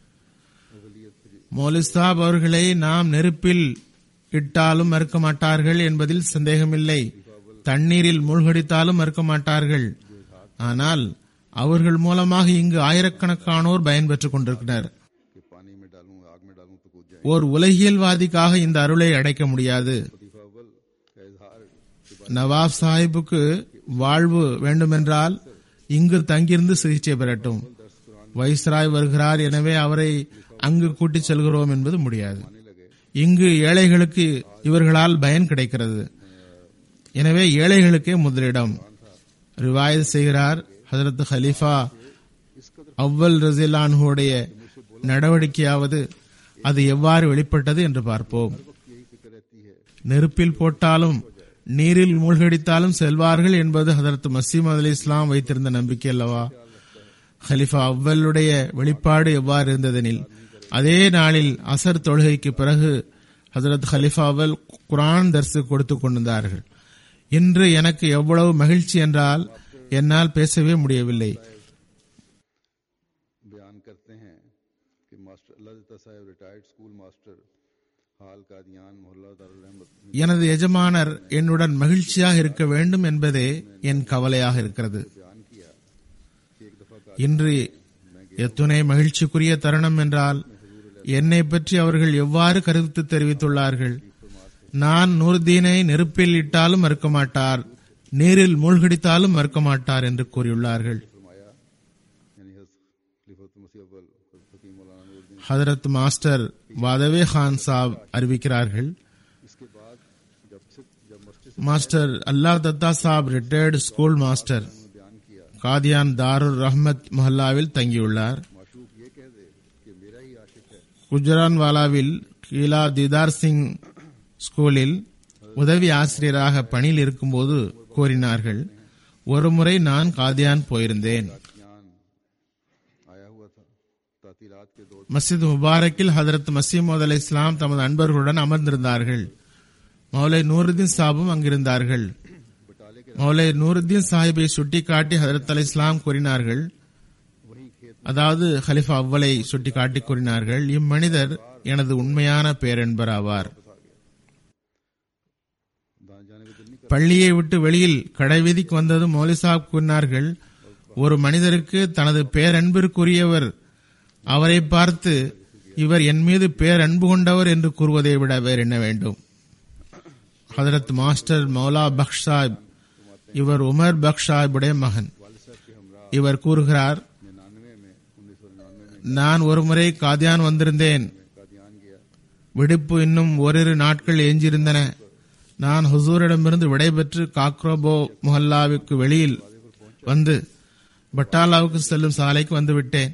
மௌலிஸ்தாப் அவர்களை நாம் நெருப்பில் இட்டாலும் மறுக்க மாட்டார்கள் என்பதில் சந்தேகமில்லை தண்ணீரில் மூழ்கடித்தாலும் மறுக்க மாட்டார்கள் ஆனால் அவர்கள் மூலமாக இங்கு ஆயிரக்கணக்கானோர் பயன்பெற்றுக் கொண்டிருக்கிறார்
कि पानी में डालूं आग में डालूं तो कूद जाए
ஓர் உலகியல்வாதிக்காக இந்த அருளை அடைக்க முடியாது
खलीफा अव्वल का इजहार
நவாப் சாஹிப்புக்கு வாழ்வு வேண்டுமென்றால் இங்கு தங்கியிருந்து சிகிச்சை பெறட்டும் வைஸ்ராய் வருகிறார் எனவே அவரை அங்கு கூட்டிச் செல்கிறோம் என்பது முடியாது இங்கு ஏழைகளுக்கு இவர்களால் பயன் கிடைக்கிறது எனவே ஏழைகளுக்கே முதலிடம் ரிவாயத் செய்கிறார் ஹஜரத் ஹலீஃபா அவ்வல் ரசிலான்ஹுடைய நடவடிக்கையாவது அது எவ்வாறு வெளிப்பட்டது என்று பார்ப்போம்
यही फिक्र रहती है
நெருப்பில் போட்டாலும் நீரில் மூழ்கடித்தாலும் செல்வார்கள் என்பது ஹதரத் மசீம் அலி இஸ்லாம் வைத்திருந்த நம்பிக்கை அல்லவா ஹலிஃபா அவ்வலுடைய வெளிப்பாடு எவ்வாறு இருந்ததெனில் அதே நாளில் அசர் தொழுகைக்கு பிறகு ஹதரத் ஹலிஃபா அவ்வல் குரான் தர்சு கொடுத்து கொண்டிருந்தார்கள் இன்று எனக்கு எவ்வளவு மகிழ்ச்சி என்றால் என்னால் பேசவே முடியவில்லை
बयान करते हैं कि मास्टर अल्लाह दत्ता साहब रिटायर्ड स्कूल मास्टर हाल कादियान मोहल्ला दारुल रहमत
எனது எஜமானர் என்னுடன் மகிழ்ச்சியாக இருக்க வேண்டும் என்பதே என் கவலையாக இருக்கிறது
बयान किया कि एक दफा
இன்று எத்துணை மகிழ்ச்சிக்குரிய தருணம் என்றால் என்னை பற்றி அவர்கள் எவ்வாறு கருத்து தெரிவித்துள்ளார்கள் நான் நூர்தீனை நெருப்பில் இட்டாலும் மறுக்க மாட்டார் நீரில் மூழ்கடித்தாலும் மறுக்க மாட்டார் என்று கூறியுள்ளார்கள்
फरमाया यानी खलीफत मसीह अव्वल हज़रत हकीम मौलाना नूरुद्दीन
ஹதரத் மாஸ்டர் வாதவே கான் சாப் அறிவிக்கிறார்கள்
इसके बाद जब से जब मस्जिद
மாஸ்டர் அல்லாஹ் தத்தா சாப் ரிட்டையர்டு ஸ்கூல் மாஸ்டர்
में बयान किया
காதியான் தாருர் ரஹ்மத் மஹல்லாவில் தங்கியுள்ளார்
माशूक ये कह दे कि मेरा ही आशिक है
குஜரான்வாலாவில் கீலா திதார் சிங் ஸ்கூலில் உதவி ஆசிரியராக பணியில் இருக்கும்போது கூறினார்கள் ஒருமுறை நான் காதியான் போயிருந்தேன்
ज्ञान आया हुआ था तातीरात के दो
மஸ்ஜித் முபாரக்கில் ஹதரத் மசீமோத் அலை இஸ்லாம் தமது அன்பர்களுடன் அமர்ந்திருந்தார்கள் மௌலை நூருதீன் சாபும் அங்கிருந்தார்கள்
बटाले के
மௌலை நூருதீன் சாஹிபை சுட்டிக்காட்டி ஹதரத் அலை இஸ்லாம் கூறினார்கள்
वही खेत
அதாவது ஹலிஃபா அவ்வலை சுட்டிக்காட்டி கூறினார்கள் இம்மனிதர் எனது உண்மையான பேரென்பர் ஆவார்
दान जाने का दिल नहीं
பள்ளியை விட்டு வெளியில் கடைவீதிக்கு வந்ததும் மௌலி சாப் கூறினார்கள் ஒரு மனிதருக்கு தனது பேரன்பிற்குரியவர் அவரை பார்த்து இவர் என் மீது பேரன்பு கொண்டவர் என்று கூறுவதை விட வேறு என்ன வேண்டும் ஹதரத் மாஸ்டர் மௌலா பக்ஷ் சாஹிப் இவர் உமர் பக்ஷ் சாஹிபுடைய மகன் இவர் கூறுகிறார்
निन्यानवे में उन्नीस सौ निन्यानवे में
நான் ஒருமுறை காதியான் வந்திருந்தேன்
कादियान गया
விடுப்பு இன்னும் ஓரிரு நாட்கள் எஞ்சியிருந்தன நான் ஹுசூரிடமிருந்து விடைபெற்று காக்ரோபோ முஹல்லாவுக்கு வெளியில் வந்து பட்டாலாவுக்கு செல்லும் சாலைக்கு வந்து விட்டேன்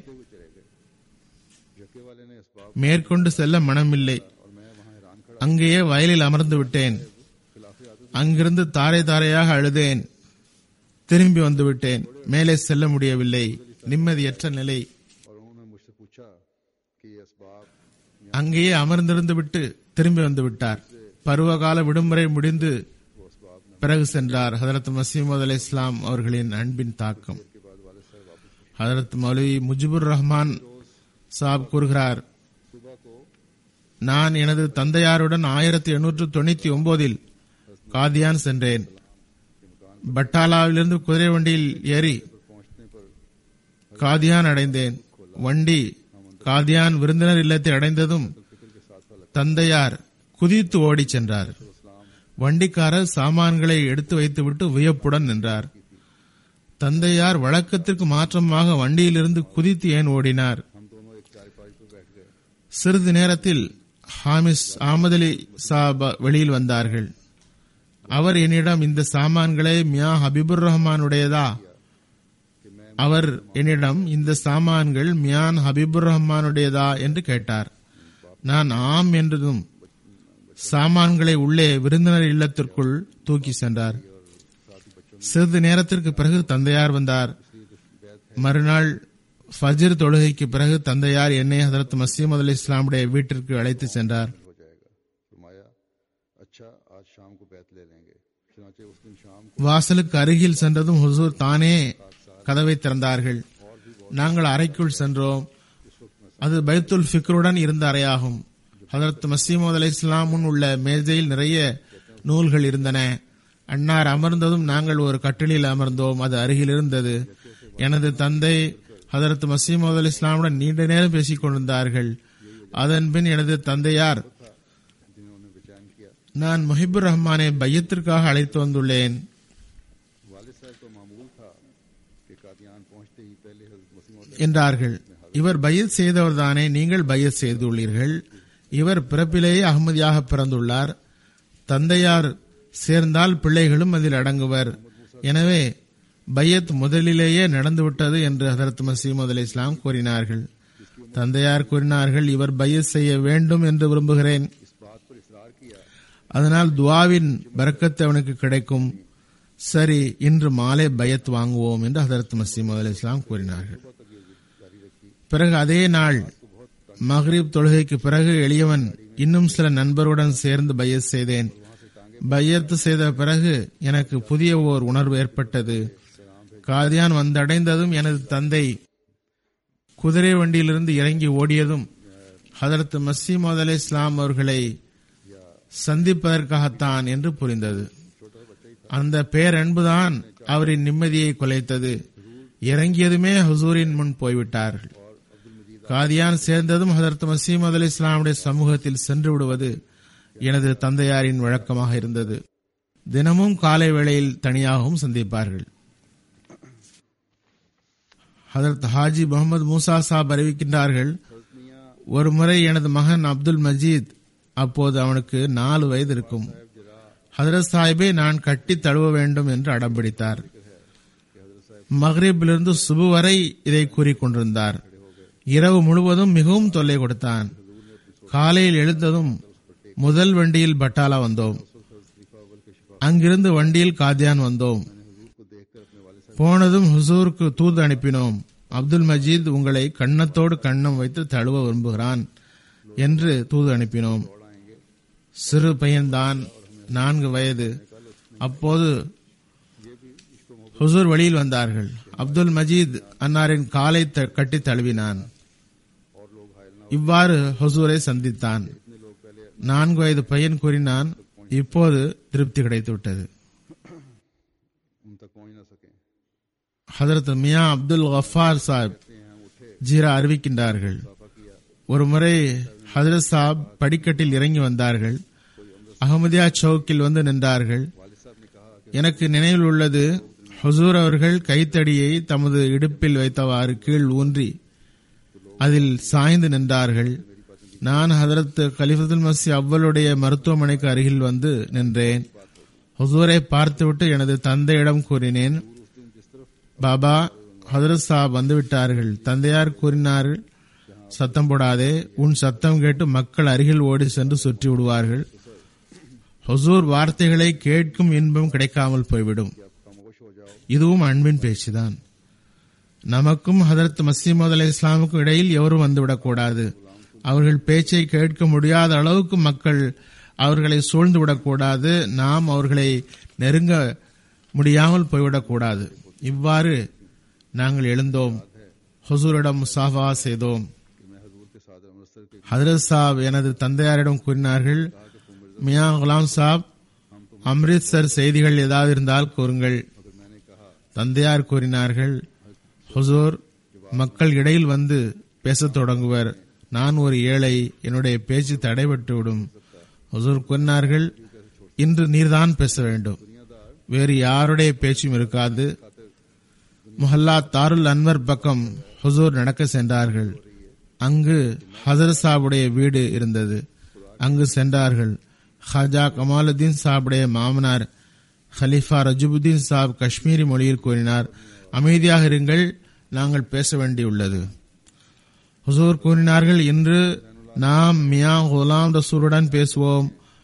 जके वाले ने इसबाब
மேற்கொண்டு செல்ல மனமில்லை
और मैं वहां हैरान खड़ा
அங்கேயே வயலில் அமர்ந்து விட்டேன்
खिलाफी आदत
அங்கிருந்து தாரை தாரையாக அழுதேன் திரும்பி வந்து விட்டேன் மேலே செல்ல முடியவில்லை நிம்மதியற்ற நிலை
और उन्होंने मुझसे पूछा कि ये इसबाब
அங்கேயே அமர்ந்திருந்து விட்டு திரும்பி வந்து விட்டார் பருவகால விடுமுறை முடிந்து
वो इसबाब न
பிறகு சென்றார் ஹதரத் மசீமது அலை இஸ்லாம் அவர்களின் அன்பின் தாக்கம்
के बाद वाले साहब वापस
ஹதரத் மௌலவி முஜிபுர் ரஹ்மான் சாப் கூறுகிறார்
सुबह को
நான் எனது தந்தையாருடன் ஆயிரத்தி எண்ணூற்று தொண்ணூத்தி ஒன்பதில் காதியான் சென்றேன் பட்டாலாவிலிருந்து குதிரை வண்டியில் ஏறி
पहुंचने पर
காதியான் அடைந்தேன் வண்டி காதியான் விருந்தினர் இல்லத்தை அடைந்ததும் தந்தையார் குதித்து ஓடிச் சென்றார் வண்டிக்காரர் சாமான்களை எடுத்து வைத்துவிட்டு வியப்புடன் நின்றார் தந்தையார் வழக்கத்திற்கு மாற்றமாக வண்டியிலிருந்து குதித்து ஏன் ஓடினார்
हम दोनों एक चारपाई पर बैठ गए
சிறிது நேரத்தில் ஹாமிஸ் அகமது அலி சாப் வெளியில் வந்தார்கள் அவர் என்னிடம் இந்த சாமான்களை மியா ஹபிபுர் ரஹ்மானுடையதா அவர் என்னிடம் இந்த சாமான்கள் மியான் ஹபிபுர் ரஹ்மானுடையதா என்று கேட்டார் நான் ஆம் என்றதும் சாமான்களை உள்ளே விருந்தினர் இல்லத்திற்குள் தூக்கி சென்றார் சிறிது நேரத்திற்கு பிறகு தந்தையார் வந்தார் மறுநாள் ஃபஜ்ர் தொழுகைக்கு பிறகு தந்தையார் என்னை ஹதரத் மசீமது அலி இஸ்லாமுடைய வீட்டிற்கு அழைத்து சென்றார்
हो जाएगा फरमाया अच्छा आज शाम को बैत ले लेंगे चुनाचे उस दिन शाम को
வாசலுக்கு அருகில் சென்றதும் ஹுசூர் தானே கதவை திறந்தார்கள் நாங்கள் அறைக்குள் சென்றோம் அது பைத்துல் ஃபிக்ருடன் இருந்த அறையாகும் ஹதரத் மசீமது அலி இஸ்லாம் முன் உள்ள மேஜையில் நிறைய நூல்கள் இருந்தன அன்னார் அமர்ந்ததும் நாங்கள் ஒரு கட்டிலில் அமர்ந்தோம் அது அருகில் இருந்தது எனது தந்தை ஹதரத் மசீமது அலி இஸ்லாமுடன் நீண்ட நேரம் பேசிக் கொண்டிருந்தார்கள் அதன் பின் எனது தந்தையார்
जिन्होंने बेचैन किया
நான் முஹிபுர் ரஹ்மானை பையத்திற்காக அழைத்து வந்துள்ளேன்
वालिद साहब को मामूल था कि कादियान पहुंचते ही पहले हजरत मसीह
என்றார்கள் இவர் பையத் செய்தவர்தானே நீங்கள் பையத் செய்துள்ளீர்கள் இவர் பிறப்பிலேயே அகமதியாக பிறந்துள்ளார் தந்தையார் சேர்ந்தால் பிள்ளைகளும் அதில் அடங்குவர் எனவே பையத் முதலிலேயே நடந்துவிட்டது என்று ஹதரத் மசீமது அலி இஸ்லாம் கூறினார்கள் தந்தையார் கூறினார்கள் இவர் பையத் செய்ய வேண்டும் என்று விரும்புகிறேன்
इस बात पर इसरार किया
அதனால் துவாவின் பரக்கத்து அவனுக்கு கிடைக்கும் சரி இன்று மாலை பயத் வாங்குவோம் என்று ஹதரத் மசீமது அலி இஸ்லாம் கூறினார்கள் பிறகு அதே நாள் மஹ்ரிப் தொழுகைக்கு பிறகு எளியவன் இன்னும் சில நண்பருடன் சேர்ந்து பையத் செய்தேன் பையத்து செய்த பிறகு எனக்கு புதிய ஓர் உணர்வு ஏற்பட்டது காதியான் வந்தடைந்ததும் எனது தந்தை குதிரை வண்டியிலிருந்து இறங்கி ஓடியதும் ஹதரத் மசீமது அலி இஸ்லாம் அவர்களை சந்திப்பதற்காகத்தான் என்று புரிந்தது அந்த பேரன்புதான் அவரின் நிம்மதியை குலைத்தது இறங்கியதுமே ஹுசூரின் முன் போய்விட்டார்கள் காதியான் சேர்ந்ததும் ஹதரத் மசீமது அலி இஸ்லாமுடைய சமூகத்தில் சென்று விடுவது எனது தந்தையாரின் வழக்கமாக இருந்தது தினமும் காலை வேளையில் தனியாகவும் சந்திப்பார்கள் ஹதரத் ஹாஜி முகமது மூசா சாப் அறிவிக்கின்றார்கள் ஒரு முறை எனது மகன் அப்துல் மஜீத் அப்போது அவனுக்கு நாலு வயது இருக்கும் ஹதரத் சாஹிபை நான் கட்டி தழுவ வேண்டும் என்று அடம்பிடித்தார் மஹ்ரிபிலிருந்து சுபு வரை இதை கூறிக்கொண்டிருந்தார் இரவு முழுவதும் மிகவும் தொல்லை கொடுத்தான் காலையில் எழுந்ததும் முதல் வண்டியில் பட்டாலா வந்தோம் அங்கிருந்து வண்டியில் காதியான் வந்தோம்
हजूर को देखकर अपने
போனதும் ஹுசூருக்கு தூது அனுப்பினோம் அப்துல் மஜீத் உங்களை கன்னத்தோடு கன்னம் வைத்து தழுவ விரும்புகிறான் என்று தூது அனுப்பினோம் சிறு பையன்தான் நான்கு வயது அப்போது ஹுசூர் வழியில் வந்தார்கள் அப்துல் மஜீத் அன்னாரின் காலை த- கட்டி தழுவினான் இவ்வாறு ஹுசூரை சந்தித்தான் நான்கு வயது பையன் கூறினான் இப்போது திருப்தி கிடைத்து விட்டது
उन तक पहुंच ना सके
ஹதரத் மியா அப்துல் கஃபார் சாஹிப் ஜீரா அறிவிக்கின்றார்கள் ஒரு முறை ஹதரத் சாப் படிக்கட்டில் இறங்கி வந்தார்கள் அகமதியா சவுக்கில் வந்து நின்றார்கள் எனக்கு நினைவில் உள்ளது ஹுசூர் அவர்கள் கைத்தடியை தமது இடுப்பில் வைத்தவாறு கீழ் ஊன்றி அதில் சாய்ந்து நின்றார்கள் நான் ஹதரத் கலிஃபத்துல் மசி அவ்வளுடைய மருத்துவமனைக்கு அருகில் வந்து நின்றேன் ஹுசூரை பார்த்துவிட்டு எனது தந்தையிடம் கூறினேன் பாபா ஹதரத் சாப் வந்துவிட்டார்கள் தந்தையார் கூறினார்கள் சத்தம் போடாதே உன் சத்தம் கேட்டு மக்கள் அருகில் ஓடி சென்று சுற்றி விடுவார்கள் ஹுசூர் வார்த்தைகளை கேட்கும் இன்பம் கிடைக்காமல் போய்விடும் இதுவும் அன்பின் பேச்சுதான் நமக்கும் ஹதரத் மசீமது அலை இஸ்லாமுக்கும் இடையில் எவரும் வந்துவிடக்கூடாது அவர்கள் பேச்சை கேட்க முடியாத அளவுக்கு மக்கள் அவர்களை சூழ்ந்து விடக்கூடாது நாம் அவர்களை நெருங்க முடியாமல் போய்விடக்கூடாது இவ்வாறு நாங்கள் எழுந்தோம் ஹுசூரிடம் முசாஃபா செய்தோம் ஹதரத் சாப் எனது தந்தையாரிடம் கூறினார்கள் மியா குலாம் சாப் அம்ரித்சர் செய்திகள் ஏதாவது இருந்தால் கூறுங்கள் தந்தையார் கூறினார்கள் ஹுசூர் மக்கள் இடையில் வந்து பேசத் தொடங்குவர் நான் ஒரு ஏழை என்னுடைய பேச்சு தடைபட்டுவிடும் ஹுசூர் கூறினார்கள் இன்று நீர்தான் பேச வேண்டும் வேறு யாருடைய பேச்சும் இருக்காது முஹல்லா தாருல் அன்வர் பக்கம் ஹுசூர் நடக்க சென்றார்கள் அங்கு ஹசரத் சாபுடைய வீடு இருந்தது அங்கு சென்றார்கள் ஹஜா கமாலுதீன் சாபுடைய மாமனார் ஹலீஃபா ரஜுபுதீன் சாப் காஷ்மீரி மொழியில் கூறினார் அமைதியாக இருங்கள் நாங்கள் பேச வேண்டியுள்ளது ஹுசூர் கூறினார்கள் இன்று நாம் மியா குலாம் ரசூலுடன் பேசுவோம்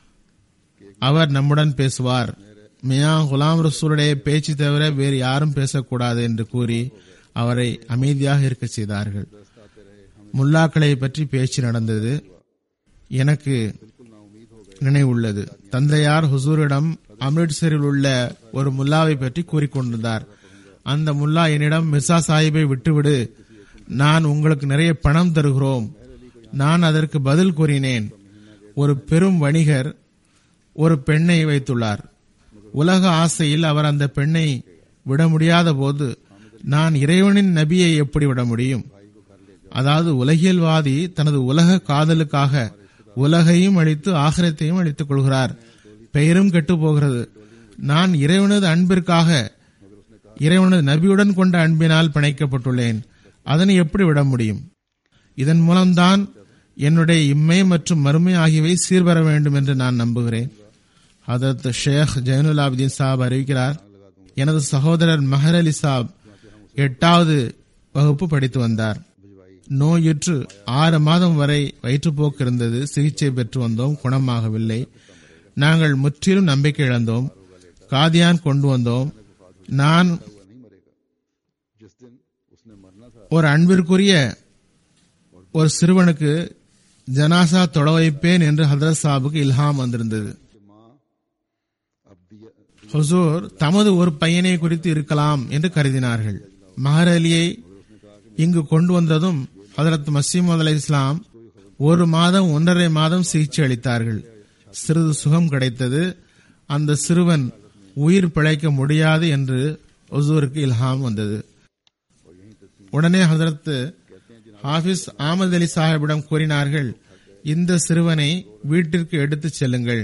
அவர் நம்முடன் பேசுவார் மியா குலாம் ரசூலுடைய பேச்சு தவிர வேறு யாரும் பேசக்கூடாது என்று கூறி அவரை அமைதியாக இருக்க செய்தார்கள் முல்லாக்களை பற்றி பேச்சு நடந்தது எனக்கு நினைவுள்ளது தந்தையார் ஹுசூரிடம் அம்ரிட்சரில் உள்ள ஒரு முல்லாவை பற்றி கூறிக்கொண்டிருந்தார் அந்த முல்லா என்னிடம் மிர்சா சாஹிப்பை விட்டுவிடு நான் உங்களுக்கு நிறைய பணம் தருகிறோம் நான் அதற்கு பதில் கூறினேன் ஒரு பெரும் வணிகர் ஒரு பெண்ணை வைத்துள்ளார் உலக ஆசையில் அவர் அந்த பெண்ணை விட முடியாத போது நான் இறைவனின் நபியை எப்படி விட முடியும் அதாவது உலகியல்வாதி தனது உலக காதலுக்காக உலகையும் அழித்து ஆகிரத்தையும் அழித்துக் கொள்கிறார் பெயரும் கெட்டு போகிறது நான் இறைவனது அன்பிற்காக இறைவனது நபியுடன் கொண்ட அன்பினால் பிணைக்கப்பட்டுள்ளேன் அதனை எப்படி விட முடியும் இதன் மூலம்தான் என்னுடைய இம்மை மற்றும் மறுமை ஆகியவை சீர்வர வேண்டும் என்று நான் நம்புகிறேன் ஹதரத் ஷேக் ஜைனுல் ஆபிதீன் சாப் அறிவிக்கிறார் எனது சகோதரர் மஹர் அலி சாப் எட்டாவது வகுப்பு படித்து வந்தார் நோயுற்று ஆறு மாதம் வரை வயிற்றுப்போக்கு இருந்தது சிகிச்சை பெற்று வந்தோம் குணமாகவில்லை நாங்கள் முற்றிலும் நம்பிக்கை இழந்தோம் காதியான் கொண்டு வந்தோம் நான்
जिस दिन उसने मरना था
ஒரு அன்பிற்குரிய ஒரு சிறுவனுக்கு ஜனாசா தொட வைப்பேன் என்று ஹதரத் சாபுக்கு இல்ஹாம் வந்திருந்தது
कि माँ अब दिया
ஹுசூர் தமது ஒரு பையனை குறித்து இருக்கலாம் என்று கருதினார்கள் மஹர் அலியை இங்கு கொண்டு வந்ததும் ஹதரத் மசீமது அலை இஸ்லாம் ஒரு மாதம் ஒன்றரை மாதம் சிகிச்சை அளித்தார்கள் சிறிது சுகம் கிடைத்தது அந்த சிறுவன் உயிர் பிழைக்க முடியாது என்று ஹுசூருக்கு இல்ஹாம் வந்தது உடனே ஹசரத் ஹாஃபிஸ் ஆமது அலி சாஹிபிடம் கூறினார்கள் இந்த சிறுவனை வீட்டிற்கு எடுத்துச் செல்லுங்கள்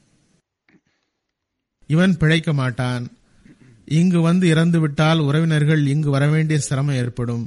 இவன் பிழைக்க மாட்டான் இங்கு வந்து இறந்து விட்டால் உறவினர்கள் இங்கு வரவேண்டிய சிரமம் ஏற்படும்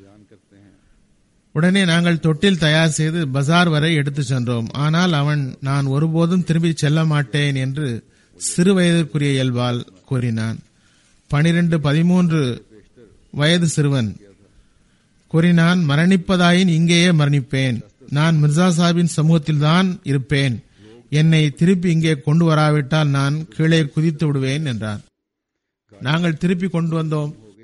உடனே நாங்கள் தொட்டில் தயார் செய்து பஜார் வரை எடுத்துச் சென்றோம் ஆனால் அவன் நான் ஒருபோதும் திரும்பி செல்ல மாட்டேன் என்று சிறு வயதிற்குரிய இயல்பால் கூறினான் பனிரெண்டு பதிமூன்று வயது சிறுவன் கூறினான் மரணிப்பதாயின் இங்கேயே மரணிப்பேன் நான் மிர்சா சாஹிபின் சமூகத்தில்தான் இருப்பேன் என்னை திருப்பி இங்கே கொண்டு வராவிட்டால் நான் கீழே குதித்து விடுவேன் என்றார் நாங்கள் திருப்பி கொண்டு வந்தோம்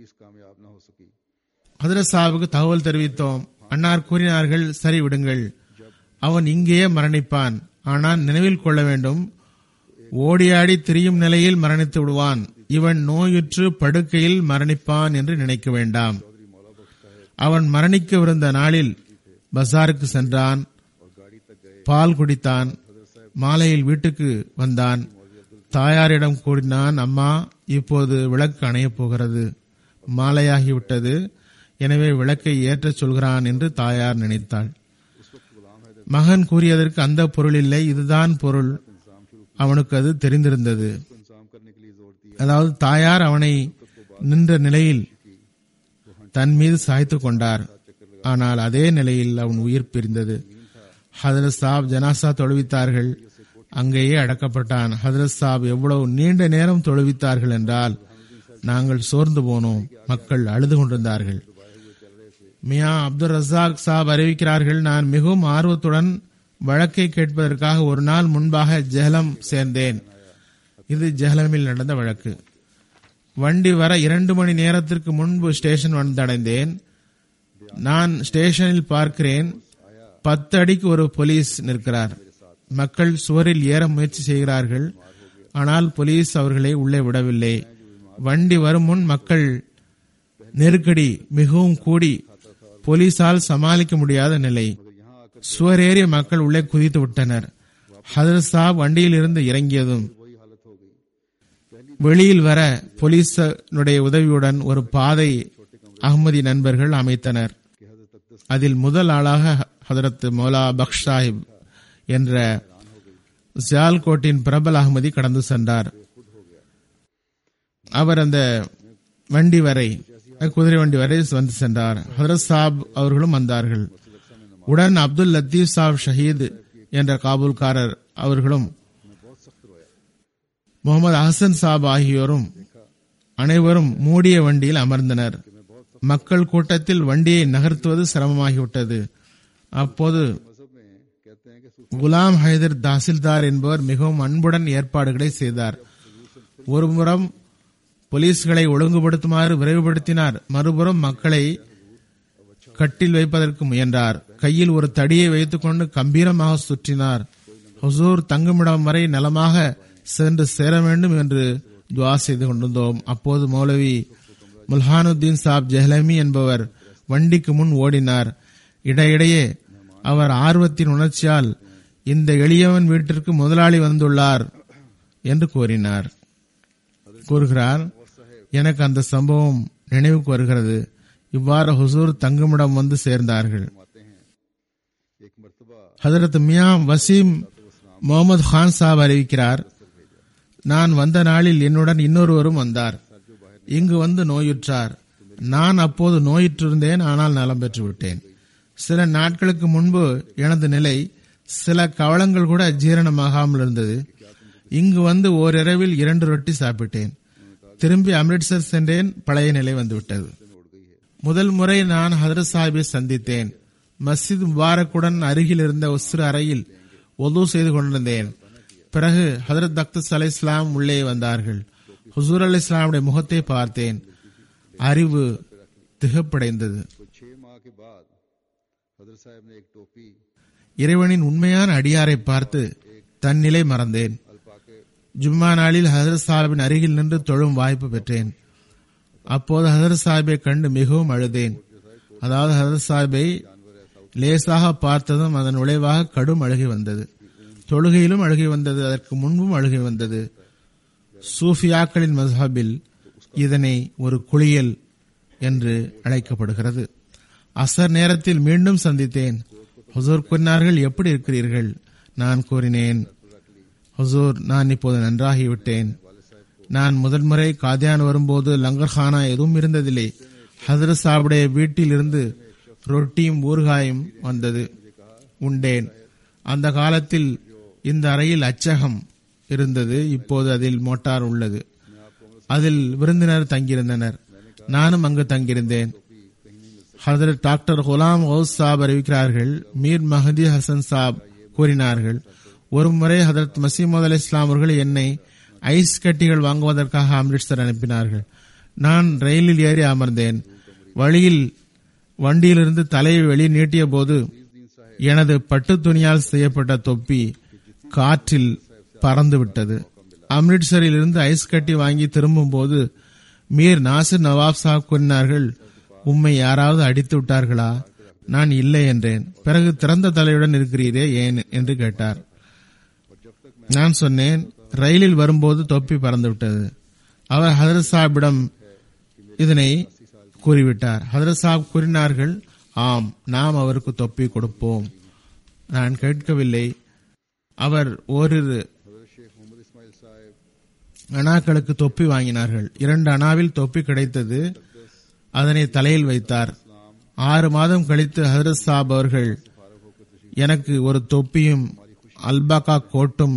पुलिस कामयाब न हो सकी
ஹதரத் சாஹிபுக்கு தகவல் தெரிவித்தோம் அன்னார் கூறினார்கள் சரி விடுங்கள் அவன் இங்கேயே மரணிப்பான் ஆனால் நினைவில் கொள்ள வேண்டும் ஓடியாடி திரியும் நிலையில் மரணித்து விடுவான் இவன் நோயுற்று படுக்கையில் மரணிப்பான் என்று நினைக்க வேண்டாம் அவன் மரணிக்கவிருந்த நாளில் பசாருக்கு சென்றான் பால் குடித்தான் மாலையில் வீட்டுக்கு வந்தான் தாயாரிடம் கூறினான் அம்மா இப்போது விளக்கு அணையப் போகிறது மாலையாகிவிட்டது எனவே விளக்கை ஏற்றச் சொல்கிறான் என்று தாயார் நினைத்தாள் மகன் கூறியதற்கு அந்த பொருள் இல்லை இதுதான் பொருள் அவனுக்கு அது தெரிந்திருந்தது
उसको इंतजाम करने के लिए जोर दिया
அதாவது தாயார் அவனை நின்ற நிலையில் தன் மீது சாய்த்து கொண்டார் ஆனால் அதே நிலையில் அவன் உயிர் பிரிந்தது ஹதரத் சாப் ஜனாசா தொழுவித்தார்கள் அங்கேயே அடக்கப்பட்டான் ஹதரத் சாப் எவ்வளவு நீண்ட நேரம் தொழுவித்தார்கள் என்றால் நாங்கள் சோர்ந்து போனோம் மக்கள் அழுது கொண்டிருந்தார்கள் மியா அப்துல் ரசாக் சாப் அறிவிக்கிறார்கள் நான் மிகவும் ஆர்வத்துடன் வழக்கை கேட்பதற்காக ஒரு நாள் முன்பாக ஜெஹலம் சேர்ந்தேன் இது ஜெஹலமில் நடந்த வழக்கு வண்டி வர இரண்டு மணி நேரத்திற்கு முன்பு ஸ்டேஷன் வந்தடைந்தேன் நான் ஸ்டேஷனில் பார்க்கிறேன் பத்து அடிக்கு ஒரு போலீஸ் நிற்கிறார் மக்கள் சுவரில் ஏற முயற்சி செய்கிறார்கள் ஆனால் போலீஸ் அவர்களை உள்ளே விடவில்லை வண்டி வரும் முன் மக்கள் நெருக்கடி மிகவும் கூடி போலீசால் சமாளிக்க முடியாத நிலை சுவரேறிய மக்கள் உள்ளே குதித்து விட்டனர் ஹதரத் சாப் வண்டியில் இருந்து இறங்கியதும்
वही हालत हो गई
வெளியில் வர போலீசனுடைய உதவியுடன் ஒரு பாதை அகமதி நண்பர்கள் அமைத்தனர்
कि हजरत अक्दस
அதில் முதல் ஆளாக ஹதரத் மௌலா பக்ஷ் சாஹிப் என்ற சியால்கோட்டின் பிரபல் அகமதி கடந்து சென்றார் அவர் அந்த வண்டி வரை குதிரை வண்டி வரை வந்து சென்றார் ஹதரத் சாப் அவர்களும் வந்தார்கள் உடன் அப்துல் லத்தீப் சாப் ஷஹீத் என்ற காபூல்காரர் அவர்களும் முகமது அஹசன் சாப் ஆகியோரும் அனைவரும் மூடிய வண்டியில் அமர்ந்தனர் மக்கள் கூட்டத்தில் வண்டியை நகர்த்துவது சிரமமாகிவிட்டது அப்போது
मजहब में कहते हैं कि
குலாம் ஹைதர் தாசில்தார் என்பவர் மிகவும் அன்புடன் ஏற்பாடுகளை செய்தார் ஒருபுறம் போலீஸ்களை ஒழுங்குபடுத்துமாறு விரைவுபடுத்தினார் மறுபுறம் மக்களை கட்டில் வைப்பதற்கு முயன்றார் கையில் ஒரு தடியை வைத்துக்கொண்டு கம்பீரமாக சுற்றினார் ஹுசூர் தங்குமிடம் வரை நலமாக சென்று சேர வேண்டும் என்று துவா செய்து கொண்டிருந்தோம் அப்போது மௌலவி முல்ஹானுத்தீன் சாப் ஜெஹலமி என்பவர் வண்டிக்கு முன் ஓடினார் இடையிடையே அவர் ஆர்வத்தின் உணர்ச்சியால் இந்த எளியவன் வீட்டிற்கு முதலாளி வந்துள்ளார் என்று கூறினார் கூறுகிறார் எனக்கு அந்த சம்பவம் நினைவுக்கு வருகிறது இவ்வாறு ஹுசூர் தங்குமிடம் வந்து சேர்ந்தார்கள்
फरमाते हैं एक मरतबा
ஹதரத் மியா வசீம் முகமது கான் சாப் அறிவிக்கிறார் நான் வந்த நாளில் என்னுடன் இன்னொருவரும் வந்தார் இங்கு வந்து நோயுற்றார் நான் அப்போது நோயுற்றிருந்தேன் ஆனால் நலம் பெற்று விட்டேன் சில நாட்களுக்கு முன்பு எனது நிலை சில கவளங்கள் கூட ஜீரணமாகாமல் இருந்தது இங்கு வந்து ஓரிரவில் இரண்டு ரொட்டி சாப்பிட்டேன் திரும்பி அம்ரிட்சர் சென்றேன் பழைய நிலை வந்துவிட்டது முதல் முறை நான் ஹதரத் சாஹிபை சந்தித்தேன் மஸ்ஜித் முபாரக்குடன் அருகில் இருந்த ஒரு சிறு அறையில் ஒது செய்து கொண்டிருந்தேன் பிறகு ஹதரத் தக்தஸ் அலை இஸ்லாம் உள்ளே வந்தார்கள் ஹுசூர் அலி இஸ்லாமுடைய முகத்தை பார்த்தேன் அறிவு திகப்படைந்தது
तो छह माह के बाद हजरत साहब ने एक टोपी
இறைவனின் உண்மையான அடியாரை பார்த்து தன் நிலை மறந்தேன்
अल्पा के
ஜும்மா நாளில் ஹதரத் சாஹிபின் அருகில் நின்று தொழும் வாய்ப்பு பெற்றேன் அப்போது ஹதரத் சாஹிபை கண்டு மிகவும் அழுதேன் அதாவது ஹதரத் சாஹிபை லேசாக பார்த்ததும் அதன் விளைவாக கடும் அழுகை வந்தது தொழுகையிலும் அழுகை வந்தது அதற்கு முன்பும் அழுகை வந்தது சூஃபியாக்களின் மஸ்ஹபில் இதனை ஒரு குளியல் என்று அழைக்கப்படுகிறது அசர் நேரத்தில் மீண்டும் சந்தித்தேன் ஹுசூர் கூறினார்கள் எப்படி இருக்கிறீர்கள் நான் கூறினேன் ஹுசூர் நான் இப்போது நன்றாகிவிட்டேன் நான் முதல் முறை காதியான் வரும்போது லங்கர்ஹானா எதுவும் இருந்ததில்லை ஹசரத் சாவுடைய வீட்டில் இருந்து ரொட்டியும் ஊறுகாயும் வந்தது உண்டேன் அந்த காலத்தில் இந்த அறையில் அச்சகம் இருந்தது இப்போது அதில் மோட்டார் உள்ளது அதில் விருந்தினர் தங்கியிருந்தனர் நானும் அங்கு தங்கியிருந்தேன் ஹதரத் டாக்டர் குலாம் ஹவுஸ் சாப் அறிவிக்கிறார்கள் மீர் மஹதி ஹசன் சாப் கூறினார்கள் ஒரு முறை ஹதரத் மசீமது அலி இஸ்லாம் அவர்கள் என்னை ஐஸ் கட்டிகள் வாங்குவதற்காக அம்ரிட்சர் அனுப்பினார்கள் நான் ரயிலில் ஏறி அமர்ந்தேன் வழியில் வண்டியிலிருந்து தலையை வெளியே நீட்டிய போது எனது பட்டு துணியால் செய்யப்பட்ட தொப்பி காற்றில் பறந்து விட்டது அம்ரிட்சரில் இருந்து ஐஸ் கட்டி வாங்கி திரும்பும் போது மீர் நாசிர் நவாப் சாப் கூறினார்கள் உம்மை யாராவது அடித்து விட்டார்களா நான் இல்லை என்றேன் பிறகு திறந்த தலையுடன் இருக்கிறீரே ஏன் என்று கேட்டார் நான் சொன்னேன் ரயிலில் வரும்போது தொப்பி பறந்து விட்டது அவர் ஹதரத் சாஹிபிடம் இதனை கூறிவிட்டார் ஹதரத் சாஹிப் கூறினார்கள் ஆம் நாம் அவருக்கு தொப்பி கொடுப்போம் நான் கேட்கவில்லை அவர் ஓரிரு அணாக்களுக்கு தொப்பி வாங்கினார்கள் இரண்டு அணாவில் தொப்பி கிடைத்தது அதனை தலையில் வைத்தார் ஆறு மாதம் கழித்து ஹதரத் சாப் அவர்கள் எனக்கு ஒரு தொப்பியும் அல்பாக்கா கோட்டும்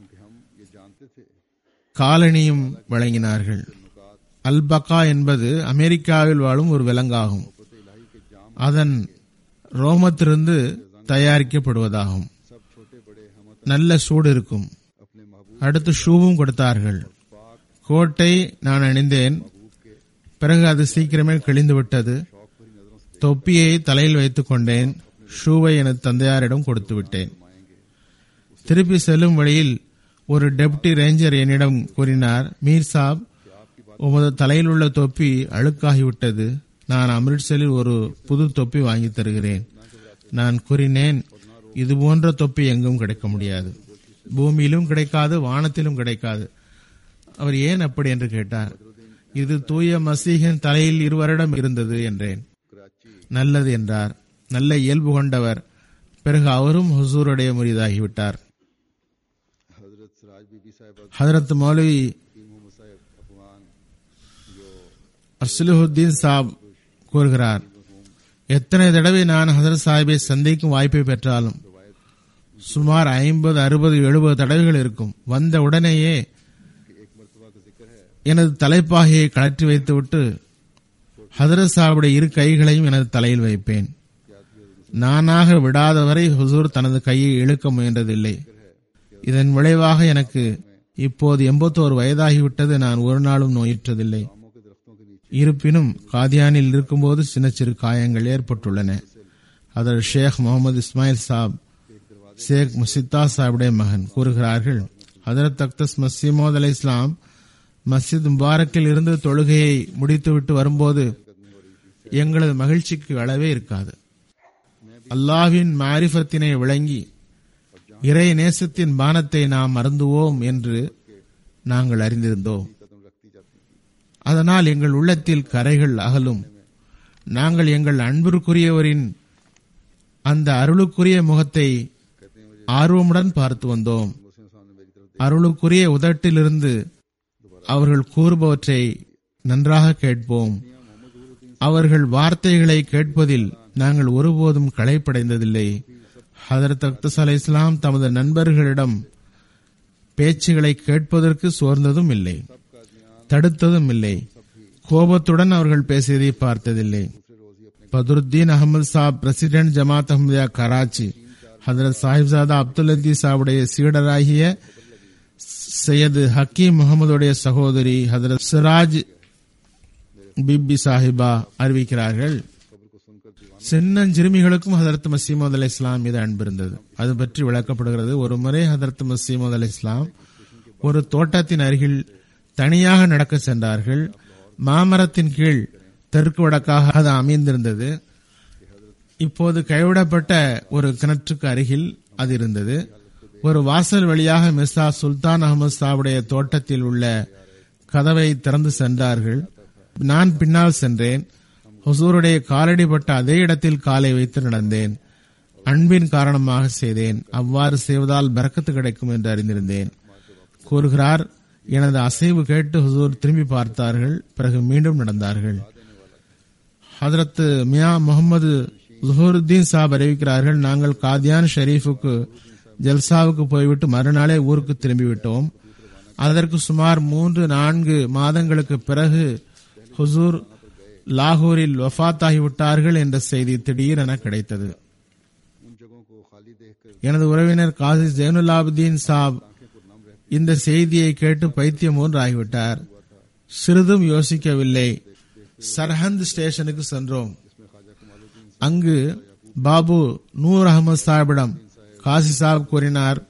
காலனியும் வழங்கினார்கள் அல்பக்கா என்பது அமெரிக்காவில் வாழும் ஒரு விலங்காகும் அதன் ரோமத்திலிருந்து தயாரிக்கப்படுவதாகும் நல்ல சூடு இருக்கும் அடுத்து ஷூவும் கொடுத்தார்கள் கோட்டை நான் அணிந்தேன் பிறகு அது சீக்கிரமே கிழிந்து விட்டது தொப்பியை தலையில் வைத்துக் கொண்டேன் ஷூவை எனது தந்தையாரிடம் கொடுத்து விட்டேன் திருப்பி செல்லும் வழியில் ஒரு டெப்டி ரேஞ்சர் என்னிடம் கூறினார் மீர் சாப் உமது தலையில் உள்ள தொப்பி அழுக்காகிவிட்டது நான் அமிர்த்சரில் ஒரு புது தொப்பி வாங்கி தருகிறேன் நான் கூறினேன் இது போன்ற தொப்பி எங்கும் கிடைக்க முடியாது பூமியிலும் கிடைக்காது வானத்திலும் கிடைக்காது அவர் ஏன் அப்படி என்று கேட்டார் இது தூய மசீகின் தலையில் இரு வருடம் இருந்தது என்றேன் நல்லது என்றார் நல்ல இயல்பு கொண்டவர் பிறகு அவரும் ஹுசூருடைய முறியதாகிவிட்டார்
हजरत सराज बीबी साहिबा
ஹதரத் மௌலவி
की मोहम्मद साहब अफगान जो
அஸ்லுஹுத்தீன் சாப் கூறுகிறார் எத்தனை தடவை நான் ஹசரத் சாஹிப்பை சந்திக்கும் வாய்ப்பை பெற்றாலும் சுமார் ஐம்பது அறுபது எழுபது தடவைகள் இருக்கும் வந்த உடனேயே எனது தலைப்பாகையை கழற்றி வைத்துவிட்டு ஹதரத் சாஹிபுடைய இரு கைகளையும் எனது தலையில் வைப்பேன் நானாக விடாதவரை ஹுசூர் தனது கையை இழுக்க முயன்றதில்லை இதன் விளைவாக எனக்கு இப்போது எண்பத்தோரு வயதாகிவிட்டது நான் ஒரு நாளும் நோயுற்றதில்லை இருப்பினும் காதியானில் இருக்கும்போது சின்ன சிறு காயங்கள் ஏற்பட்டுள்ளன அதில் ஷேக் முகமது இஸ்மாயில் சாப் ஷேக் முசித்தா சாஹிபுடைய மகன் கூறுகிறார்கள் ஹதரத் அக்தஸ் மசீமோத் அலை இஸ்லாம் மஸ்ஜித் முபாரக்கில் இருந்து தொழுகையை முடித்துவிட்டு வரும்போது எங்களது மகிழ்ச்சிக்கு அளவே இருக்காது அல்லாஹ்வின் மாரிஃபத்தினை விளங்கி இறை நேசத்தின் பானத்தை நாம் மறந்துவோம் என்று நாங்கள் அறிந்திருந்தோம்
कदम रखती जाती थी
அதனால் எங்கள் உள்ளத்தில் கரைகள் அகலும் நாங்கள் எங்கள் அன்பிற்குரியவரின் அந்த அருளுக்குரிய முகத்தை ஆர்வமுடன் பார்த்து வந்தோம்
मुस्लिम सामने मेरी तरफ
அருளுக்குரிய உதட்டிலிருந்து அவர்கள் கூறுபவற்றை நன்றாக கேட்போம் அவர்கள் வார்த்தைகளை கேட்பதில் நாங்கள் ஒருபோதும் களைப்படைந்ததில்லை ஹதரத் அக்தஸ் அலை இஸ்லாம் தமது நண்பர்களிடம் பேச்சுகளை கேட்பதற்கு சோர்ந்ததும் இல்லை தடுத்ததும் இல்லை கோபத்துடன் அவர்கள் பேசியதை பார்த்ததில்லை பதுருத்தீன் அகமது சாப் பிரசிடென்ட் ஜமாத் அஹமதியா கராச்சி ஹதரத் சாஹிப்சாதா அப்துல் லத்தீப் சாவுடைய சீடராகிய சையது ஹக்கீம் முகமதுடைய சகோதரி ஹதரத் சிராஜ் பிபி சாஹிபா அறிவிக்கிறார்கள் சின்னஞ்சிறுமிகளுக்கும் ஹதரத் மசீமது அலி இஸ்லாம் மீது அன்பு இருந்தது அது பற்றி விளக்கப்படுகிறது ஒரு முறை ஹதரத் மசீமது அலி இஸ்லாம் ஒரு தோட்டத்தின் அருகில் தனியாக நடக்க சென்றார்கள் மாமரத்தின் கீழ் தெற்கு வடக்காக அது அமைந்திருந்தது இப்போது கைவிடப்பட்ட ஒரு கிணற்றுக்கு அருகில் அது இருந்தது ஒரு வாசல் வழியாக மிர்சா சுல்தான் அகமது சாவுடைய தோட்டத்தில் உள்ள கதவை திறந்து சென்றார்கள் நான் பின்னால் சென்றேன் ஹுசூருடைய காலடிப்பட்ட அதே இடத்தில் காலை வைத்து நடந்தேன் அன்பின் காரணமாக செய்தேன் அவ்வாறு செய்வதால் பரக்கத்து கிடைக்கும் என்று அறிந்திருந்தேன் கூறுகிறார் எனது அசைவு கேட்டு ஹுசூர் திரும்பி பார்த்தார்கள் பிறகு மீண்டும் நடந்தார்கள் ஹதரத் மியா முகமது ஜுஹருத்தீன் சாப் அறிவிக்கிறார்கள் நாங்கள் காதியான் ஷெரீஃபுக்கு ஜல்சாவுக்கு போய்விட்டு மறுநாளே ஊருக்கு திரும்பிவிட்டோம் அதற்கு சுமார் மூன்று நான்கு மாதங்களுக்கு பிறகு ஹுசூர் லாகூரில் வஃத்தாகிவிட்டார்கள் என்ற செய்தி திடீரென கிடைத்தது
उन जगहों को खाली देखकर
எனது உறவினர் காசி ஜெயினுலாபுதீன் சாப் இந்த செய்தியை கேட்டு பைத்தியம் ஒன்று ஆகிவிட்டார் சிறிதும் யோசிக்கவில்லை சர்ஹந்த் ஸ்டேஷனுக்கு சென்றோம் அங்கு பாபு நூர் அகமது சாஹிபிடம் காசி சாஹிப் கூறினார்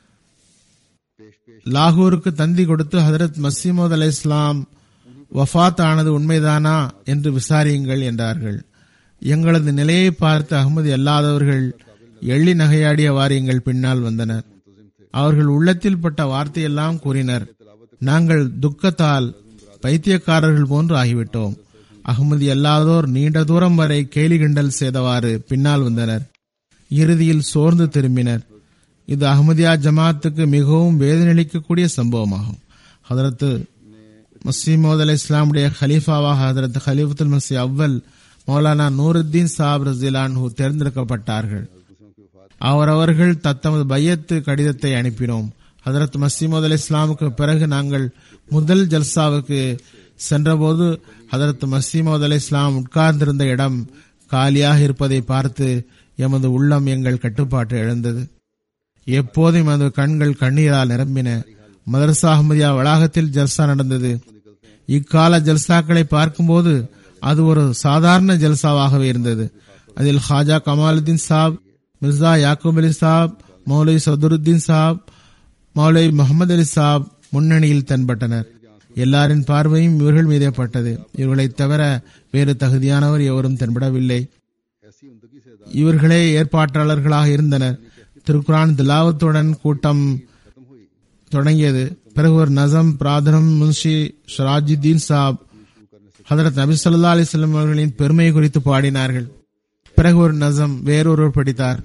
லாகூருக்கு தந்தி கொடுத்து ஹதரத் மசீமது அலை இஸ்லாம் வஃத் ஆனது உண்மைதானா என்று விசாரியுங்கள் என்றார்கள் எங்களது நிலையை பார்த்து அகமது அல்லாதவர்கள் எள்ளி நகையாடியவாறு எங்கள் பின்னால் வந்தனர் அவர்கள் உள்ளத்தில் பட்ட வார்த்தையெல்லாம் கூறினர் நாங்கள் துக்கத்தால் பைத்தியக்காரர்கள் போன்று ஆகிவிட்டோம் அகமதி அல்லாதோர் நீண்ட தூரம் வரை கேலி கிண்டல் செய்தவாறு பின்னால் வந்தனர் இறுதியில் சோர்ந்து திரும்பினர் இது அகமதியா ஜமாத்துக்கு மிகவும் வேதனையளிக்கக்கூடிய சம்பவமாகும் ஹதரத்து மசீமோத் அலி இஸ்லாமுடைய ஹலீஃபாவாக ஹதரத் ஹலீஃபுல் மசி அவ்வல் மௌலானா நூருத்தீன் சாப் ரசிலான்ஹு தேர்ந்தெடுக்கப்பட்டார்கள் அவரவர்கள் தத்தமது பையத்து கடிதத்தை அனுப்பினோம் ஹதரத் மசீமது அலி இஸ்லாமுக்கு பிறகு நாங்கள் முதல் ஜல்சாவுக்கு சென்றபோது ஹதரத் மசீமது அலி இஸ்லாம் உட்கார்ந்திருந்த இடம் காலியாக இருப்பதை பார்த்து எமது உள்ளம் எங்கள் கட்டுப்பாட்டு எழுந்தது எப்போதும் எமது கண்கள் கண்ணீரால் நிரம்பின மதரசா அஹமதியா வளாகத்தில் ஜல்சா நடந்தது இக்கால ஜல்சாக்களை பார்க்கும்போது அது ஒரு சாதாரண ஜல்சாவாகவே இருந்தது அதில் ஹாஜா கமாலுddin சாப் மிர்சா யாக்கூப் அலி சாப் மௌலை சதுருத்தீன் சாப் மௌலை முகமது அலி சாப் முன்னணியில் தென்பட்டனர் எல்லாரின் பார்வையும் இவர்கள் மீதே பட்டது இவர்களைத் தவிர வேறு தகுதியானவர் எவரும் தென்படவில்லை இவர்களே ஏற்பாட்டாளர்களாக இருந்தனர் திருக்குரான் திலாவத்துடன் கூட்டம் தொடங்கியது பிறகு ஒரு நசம் பிராதனம் முன்ஷி ஷராஜுத்தீன் சாப் ஹதரத் நபி சொல்லா அலிஸ்லாம் அவர்களின் பெருமை குறித்து பாடினார்கள் பிறகு ஒரு நசம் வேறொருவர் படித்தார்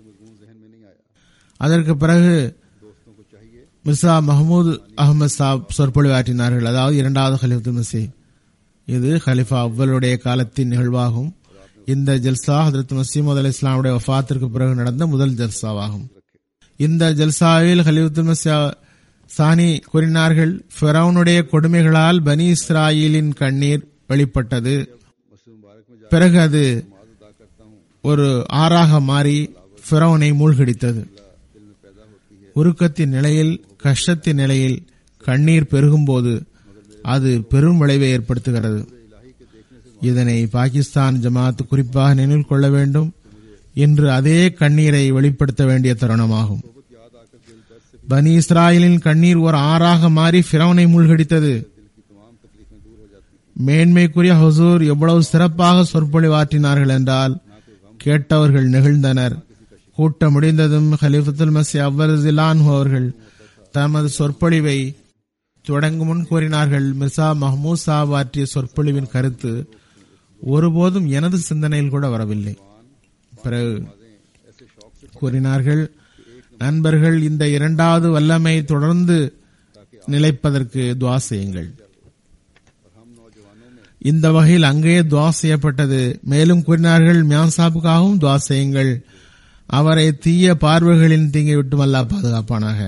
அதற்கு பிறகு மிர்சா மஹமூத் அகமது சாப் சொற்பொழிவாற்றினார்கள் அதாவது இரண்டாவது ஹலிஃபத்து மசி இது ஹலிஃபா அவ்வளுடைய காலத்தின் நிகழ்வாகும் இந்த ஜல்சா ஹதரத் மசீமது அலி இஸ்லாமுடைய வஃத்திற்கு பிறகு நடந்த முதல் ஜல்சாவாகும் இந்த ஜல்சாவில் ஹலிஃபத்து மசியா சானி கூறினார்கள் ஃபெரவுனுடைய கொடுமைகளால் பனி இஸ்ராயிலின் கண்ணீர் வெளிப்பட்டது பிறகு அது ஒரு ஆறாக மாறி ஃபிரௌனை மூழ்கடித்தது உருக்கத்தின் நிலையில் கஷ்டத்தின் நிலையில் கண்ணீர் பெருகும்போது அது பெரும் விளைவை ஏற்படுத்துகிறது இதனை பாகிஸ்தான் ஜமாத் குறிப்பாக நினைவில் கொள்ள வேண்டும் இன்று அதே கண்ணீரை வெளிப்படுத்த வேண்டிய தருணமாகும் பனி இஸ்ராயலின் கண்ணீர் ஒரு ஆறாக மாறி ஃபிரௌனை மூழ்கடித்தது மேன்மைக்குரிய ஹசூர் எவ்வளவு சிறப்பாக சொற்பொழிவாற்றினார்கள் என்றால் கேட்டவர்கள் நெகிழ்ந்தனர் கூட்டம் முடிந்ததும் ஹலிஃபத்துல் மசி அவ்வர்ஜிலான் அவர்கள் தமது சொற்பொழிவை தொடங்கும் முன் கூறினார்கள் மிர்சா மஹமூத் சாப் ஆற்றிய சொற்பொழிவின் கருத்து ஒருபோதும் எனது சிந்தனையில் கூட வரவில்லை பிறகு கூறினார்கள் நண்பர்கள் இந்த இரண்டாவது வல்லமை தொடர்ந்து நிலைப்பதற்கு துவா செய்யுங்கள் இந்த வகையில் அங்கேயே துவா செய்யப்பட்டது மேலும் கூறினார்கள் மியான் சாப்புக்காகவும் துவா செய்யுங்கள் அவரை தீய பார்வைகளின் தீங்கை விட்டு அல்லா பாதுகாப்பானாக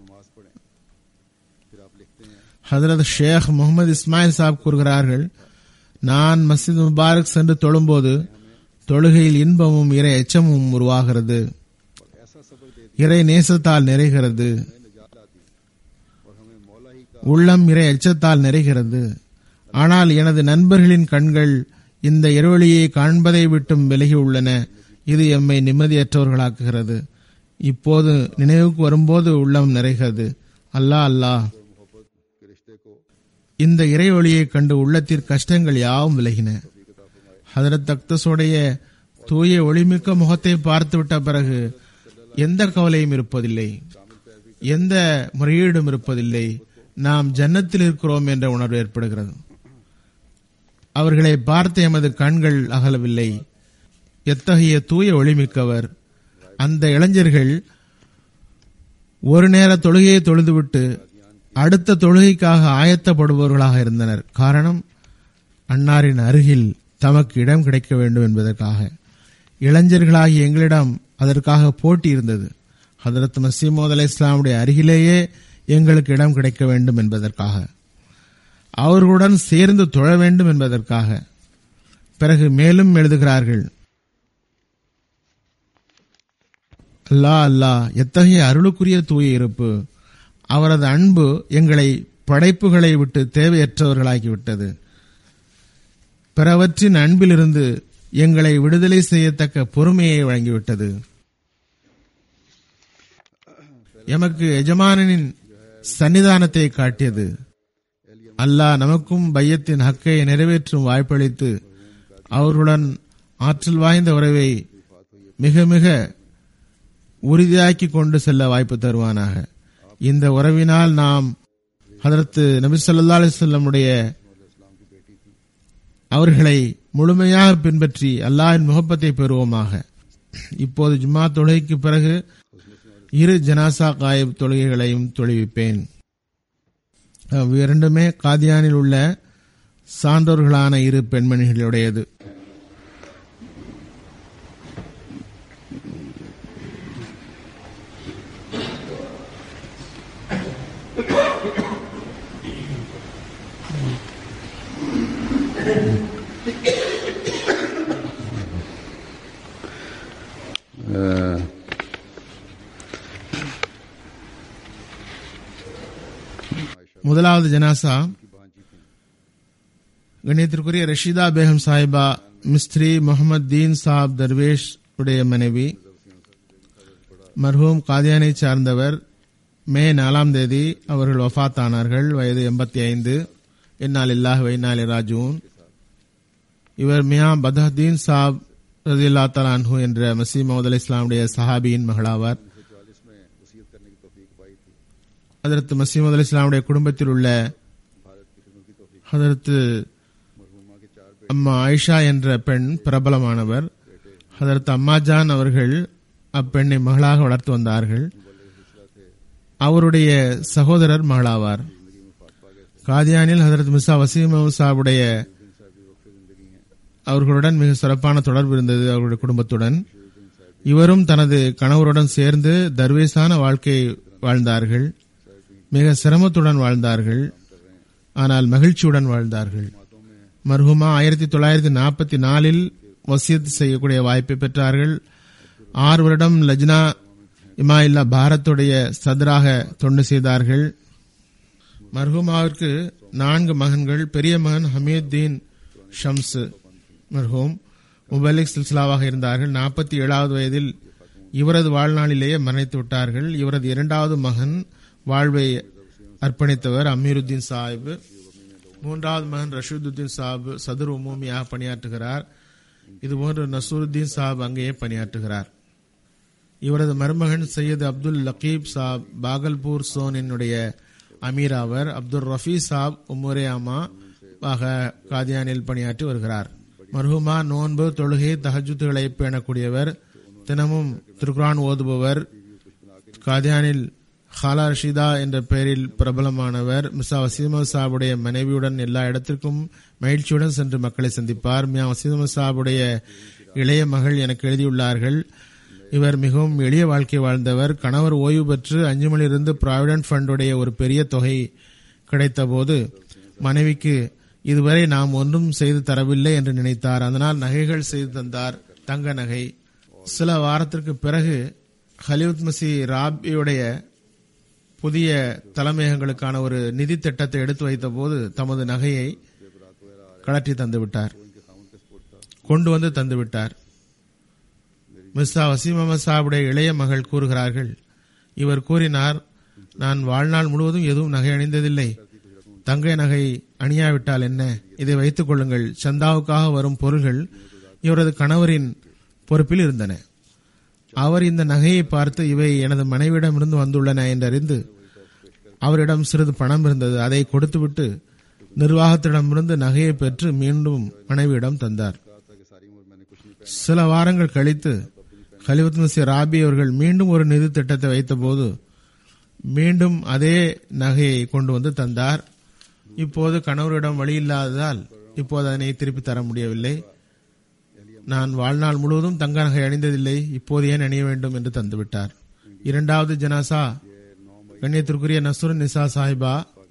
ஹதரத் ஷேக் முகமது இஸ்மாயில் சாப் கூறுகிறார்கள் நான் மஸ்ஜித் முபாரக் சென்று தொழும்போது தொழுகையில் இன்பமும் இறை எச்சமும் உருவாகிறது இறை நேசத்தால் நிறைகிறது உள்ளம் இறை எச்சத்தால் நிறைகிறது ஆனால் எனது நண்பர்களின் கண்கள் இந்த இரவழியை காண்பதை விட்டும் விலகி உள்ளன இது எம்மை நிம்மதியற்றவர்களாக்குகிறது இப்போது நினைவுக்கு வரும்போது உள்ளம் நிறைகிறது அல்லா அல்லாஹ் இந்த இறை ஒளியை கண்டு உள்ளத்திற்கு கஷ்டங்கள் யாவும் விலகின ஹதரத் தக்தஸுடைய தூய ஒளிமிக்க முகத்தை பார்த்துவிட்ட பிறகு எந்த கவலையும் இருப்பதில்லை எந்த முறையீடும் இருப்பதில்லை நாம் ஜன்னத்தில் இருக்கிறோம் என்ற உணர்வு ஏற்படுகிறது அவர்களை பார்த்து எமது கண்கள் அகலவில்லை எத்தகைய தூய ஒளிமிக்கவர் அந்த இளைஞர்கள் ஒரு நேர தொழுகையை தொழுதுவிட்டு அடுத்த தொழுகைக்காக ஆயத்தப்படுபவர்களாக இருந்தனர் காரணம் அன்னாரின் அருகில் தமக்கு இடம் கிடைக்க வேண்டும் என்பதற்காக இளைஞர்களாகிய எங்களிடம் அதற்காக போட்டி இருந்தது ஹதரத் மசீமோத் அலி இஸ்லாமுடைய அருகிலேயே எங்களுக்கு இடம் கிடைக்க வேண்டும் என்பதற்காக அவர்களுடன் சேர்ந்து தொழ வேண்டும் என்பதற்காக பிறகு மேலும் எழுதுகிறார்கள் அல்லா அல்லா எத்தகைய அருளுக்குரிய தூய இருப்பு அவரது அன்பு எங்களை படைப்புகளை விட்டு தேவையற்றவர்களாகிவிட்டது பிறவற்றின் அன்பிலிருந்து எங்களை விடுதலை செய்யத்தக்க பொறுமையை வழங்கிவிட்டது எமக்கு எஜமானனின் சன்னிதானத்தை காட்டியது அல்லாஹ் நமக்கும் பையத்தின் ஹக்கை நிறைவேற்றும் வாய்ப்பளித்து அவர்களுடன் ஆற்றல் வாய்ந்த உறவை மிக மிக உறுதியாக்கி கொண்டு செல்ல வாய்ப்பு தருவானாக இந்த உறவினால் நாம் ஹதரத்து நபி ஸல்லல்லாஹு அலைஹி வஸல்லமுடைய அவர்களை முழுமையாக பின்பற்றி அல்லாஹ்வின் முகப்பத்தை பெறுவோமாக இப்போது ஜும்மா தொழுகைக்கு பிறகு இரு ஜனாசா காயிப் தொழுகைகளையும் தொழுவிப்பேன் அஹ் இரண்டுமே காதியானில் உள்ள சான்றோர்களான இரு பெண்மணிகளுடையது
अह,
முதலாவது ஜனாசா கண்ணியத்திற்குரிய ரஷீதா பேகம் சாஹிபா மிஸ்திரி முகமது தீன் சாப் தர்வேஷ் உடைய மனைவி மர்ஹூம் காதியானை சார்ந்தவர் மே நாலாம் தேதி அவர்கள் வஃத் ஆனார்கள் வயது எண்பத்தி ஐந்து இன்னால் இல்லாஹ் வைநாளி ராஜூன் இவர் மியா பதஹதீன் சாப் ரதில்லா தலான்ஹு என்ற மசீம் மௌத் அலி இஸ்லாமுடைய சஹாபியின் மகளாவார் ஹதரத் மசீமது அலி இஸ்லாமுடைய குடும்பத்தில் உள்ள ஹதரத்து அம்மா ஆயிஷா என்ற பெண் பிரபலமானவர் ஹதரத் அம்மாஜான் அவர்கள் அப்பெண்ணை மகளாக வளர்த்து வந்தார்கள் அவருடைய சகோதரர் மகளாவார் காதியானில் ஹதரத் மிசா வசீம் சாவுடைய அவர்களுடன் மிக சிறப்பான தொடர்பு இருந்தது அவருடைய குடும்பத்துடன் இவரும் தனது கணவருடன் சேர்ந்து தர்வேசான வாழ்க்கை வாழ்ந்தார்கள் மிக சிரமத்துடன் வாழ்ந்தார்கள் ஆனால் மகிழ்ச்சியுடன் வாழ்ந்தார்கள் மர்ஹுமா ஆயிரத்தி தொள்ளாயிரத்தி நாற்பத்தி நாலில் வசியத் செய்யக்கூடிய வாய்ப்பை பெற்றார்கள் ஆறு வருடம் லஜ்னா இமாயில்லா பாரத்துடைய சதராக தொண்டு செய்தார்கள் மர்ஹூமாவிற்கு நான்கு மகன்கள் பெரிய மகன் ஹமீத்தீன் ஷம்ஸ் மர்ஹூம் முபலிக் சில்சிலாவாக இருந்தார்கள் நாற்பத்தி ஏழாவது வயதில் இவரது வாழ்நாளிலேயே மரணித்து விட்டார்கள் இவரது இரண்டாவது மகன் வாழ்வை அர்ப்பணித்தவர் அமீருத்தீன் சாஹிப் மூன்றாவது மகன் ரஷீதுத்தீன் சாஹிப் சதுர் உமூமியாக பணியாற்றுகிறார் இதுபோன்று நசூருத்தீன் சாஹிப் அங்கேயே பணியாற்றுகிறார் இவரது மருமகன் சையது அப்துல் லக்கீப் சாப் பாகல்பூர் சோனினுடைய அமீர் ஆவர் அப்துல் ரஃபி சாப் உமுரேயாமா ஆக காதியானில் பணியாற்றி வருகிறார் மர்ஹூமா நோன்பு தொழுகை தஹஜுத்துகளை பேணக்கூடியவர் தினமும் திருக்குரான் ஓதுபவர் காதியானில் ஹாலா ரஷீதா என்ற பெயரில் பிரபலமானவர் மிசா வசீம சாபுடைய மனைவியுடன் எல்லா இடத்திற்கும் மகிழ்ச்சியுடன் சென்று மக்களை சந்திப்பார் மியா வசீம சாபுடைய இளைய மகள் எனக்கு எழுதியுள்ளார்கள் இவர் மிகவும் எளிய வாழ்க்கை வாழ்ந்தவர் கணவர் ஓய்வு பெற்று அஞ்சுமலிருந்து ப்ராவிடன்ட் ஃபண்டுடைய ஒரு பெரிய தொகை கிடைத்தபோது மனைவிக்கு இதுவரை நாம் ஒன்றும் செய்து தரவில்லை என்று நினைத்தார் அதனால் நகைகள் செய்து தந்தார் தங்க நகை சில வாரத்திற்கு பிறகு ஹலிவுத் மசி ராபியுடைய புதிய தலைமையகங்களுக்கான ஒரு நிதி திட்டத்தை எடுத்து வைத்த போது தமது நகையை கலற்றி தந்து விட்டார் கொண்டு வந்து தந்து விட்டார் மிஸ்ஸா வசீம் அஹமது சாவுடைய இளைய மகள் கூறுகிறார்கள் இவர் கூறினார் நான் வாழ்நாள் முழுவதும் எதுவும் நகை அணிந்ததில்லை தங்கை நகை அணியாவிட்டால் என்ன இதை வைத்துக் கொள்ளுங்கள் சந்தாவுக்காக வரும் பொருள்கள் இவரது கணவரின் பொறுப்பில் இருந்தன அவர் இந்த நகையை பார்த்து இவை எனது மனைவியிடமிருந்து வந்துள்ளன என்றறிந்து அவரிடம் சிறிது பணம் இருந்தது அதை கொடுத்துவிட்டு நிர்வாகத்திடமிருந்து நகையை பெற்று மீண்டும் மனைவியிடம் தந்தார் சில வாரங்கள் கழித்து ஹலிவத் மசி ராபி அவர்கள் மீண்டும் ஒரு நிதி திட்டத்தை வைத்தபோது மீண்டும் அதே நகையை கொண்டு வந்து தந்தார் இப்போது கணவரிடம் வழி இல்லாததால் இப்போது அதனை திருப்பி தர முடியவில்லை நான் வாழ்நாள் முழுவதும் தங்க நகை அணிந்ததில்லை இப்போது ஏன் அணிய வேண்டும் என்று தந்துவிட்டார் இரண்டாவது ஜனாசா கண்ணியத்திற்குரிய நசுர் நிசா சாஹிபா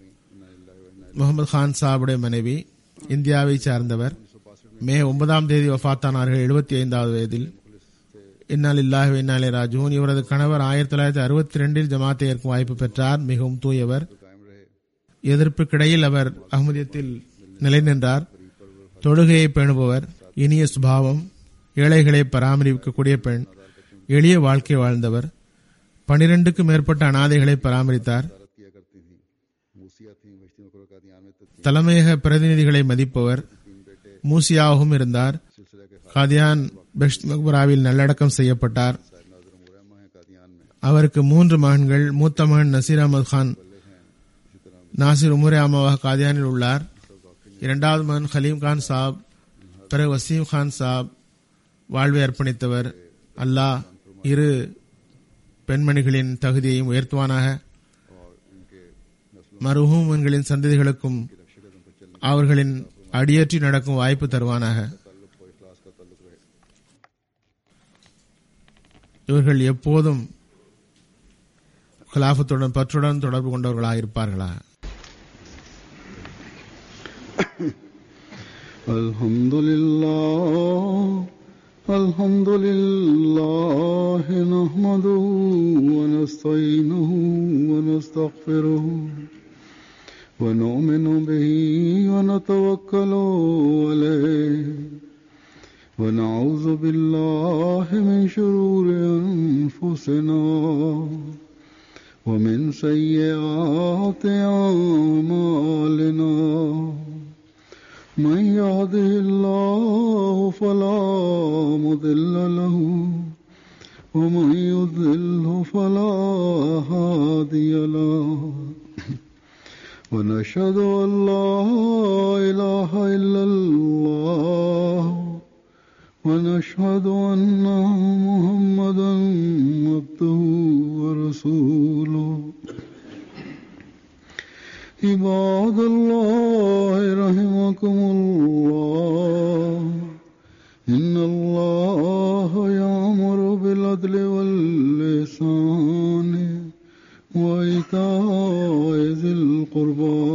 முகமது கான் சாஹிபுடைய மனைவி இந்தியாவை சார்ந்தவர் மே ஒன்பதாம் தேதி வஃத்தானார்கள் எழுபத்தி ஐந்தாவது வயதில் இன்னால் இல்லாஹ் இன்னாலே ராஜூன் இவரது கணவர் ஆயிரத்தி தொள்ளாயிரத்தி அறுபத்தி ரெண்டில் ஜமாத்தை ஏற்கும் வாய்ப்பு பெற்றார் மிகவும் தூயவர் எதிர்ப்புக்கிடையில் அவர் அகமதியத்தில் நிலை நின்றார் தொழுகையை பேணுபவர் இனிய சுபாவம் ஏழைகளை பராமரிக்கக்கூடிய பெண் எளிய வாழ்க்கை வாழ்ந்தவர் பனிரெண்டுக்கும் மேற்பட்ட அனாதைகளை பராமரித்தார்
वजारत किया करती थी मूसिया थी बश्ती मकबर कादियान में तो
தலைமையக பிரதிநிதிகளை மதிப்பவர் மூசியாகவும் இருந்தார்
सिलसिले के
காதியான் பெஷ்ட் மக்பராவில் நல்லடக்கம் செய்யப்பட்டார்
खाद नाजर मुरैमा है कादियान में
அவருக்கு மூன்று மகன்கள் மூத்த மகன் நசீர் அகமது கான் நாசிர் உமரே அம்மாவாக காதியானில் உள்ளார் இரண்டாவது மகன் ஹலீம் கான் சாப் பிறகு வசீம் கான் சாப் வாழ்வை அர்ப்பணித்தவர் அல்லாஹ் இரு பெண்மணிகளின் தகுதியையும் உயர்த்துவானாக மருகூமன்களின் சந்ததிகளுக்கும் அவர்களின் அடியேற்றி நடக்கும் வாய்ப்பு தருவானாக இவர்கள் எப்போதும் கிலாபத்துடன் பற்றுடன் தொடர்பு கொண்டவர்களாக இருப்பார்களா
الحمد لله الحمد لله نحمده ونستعينه ونستغفره ونؤمن به ونتوكل عليه ونعوذ بالله من شرور أنفسنا ومن سيئات أعمالنا من يهده الله فلا مضل له ومن يضلله فلا هادي له ونشهد أن لا إله إلا الله ونشهد أن محمدا عبده ورسوله عباد الله رحمكم الله إن الله يأمر بالعدل واللسان وإيتاء ذي القربى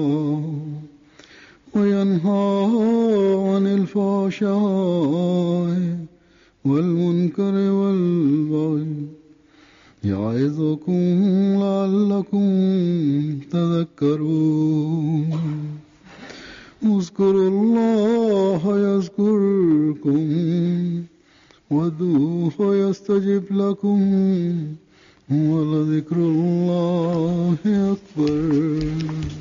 وينهى عن الفحشاء والمنكر والبغي يعظكم لعلكم تذكرون اذكروا الله يذكركم وادعوه يستجب لكم ولذكر الله أكبر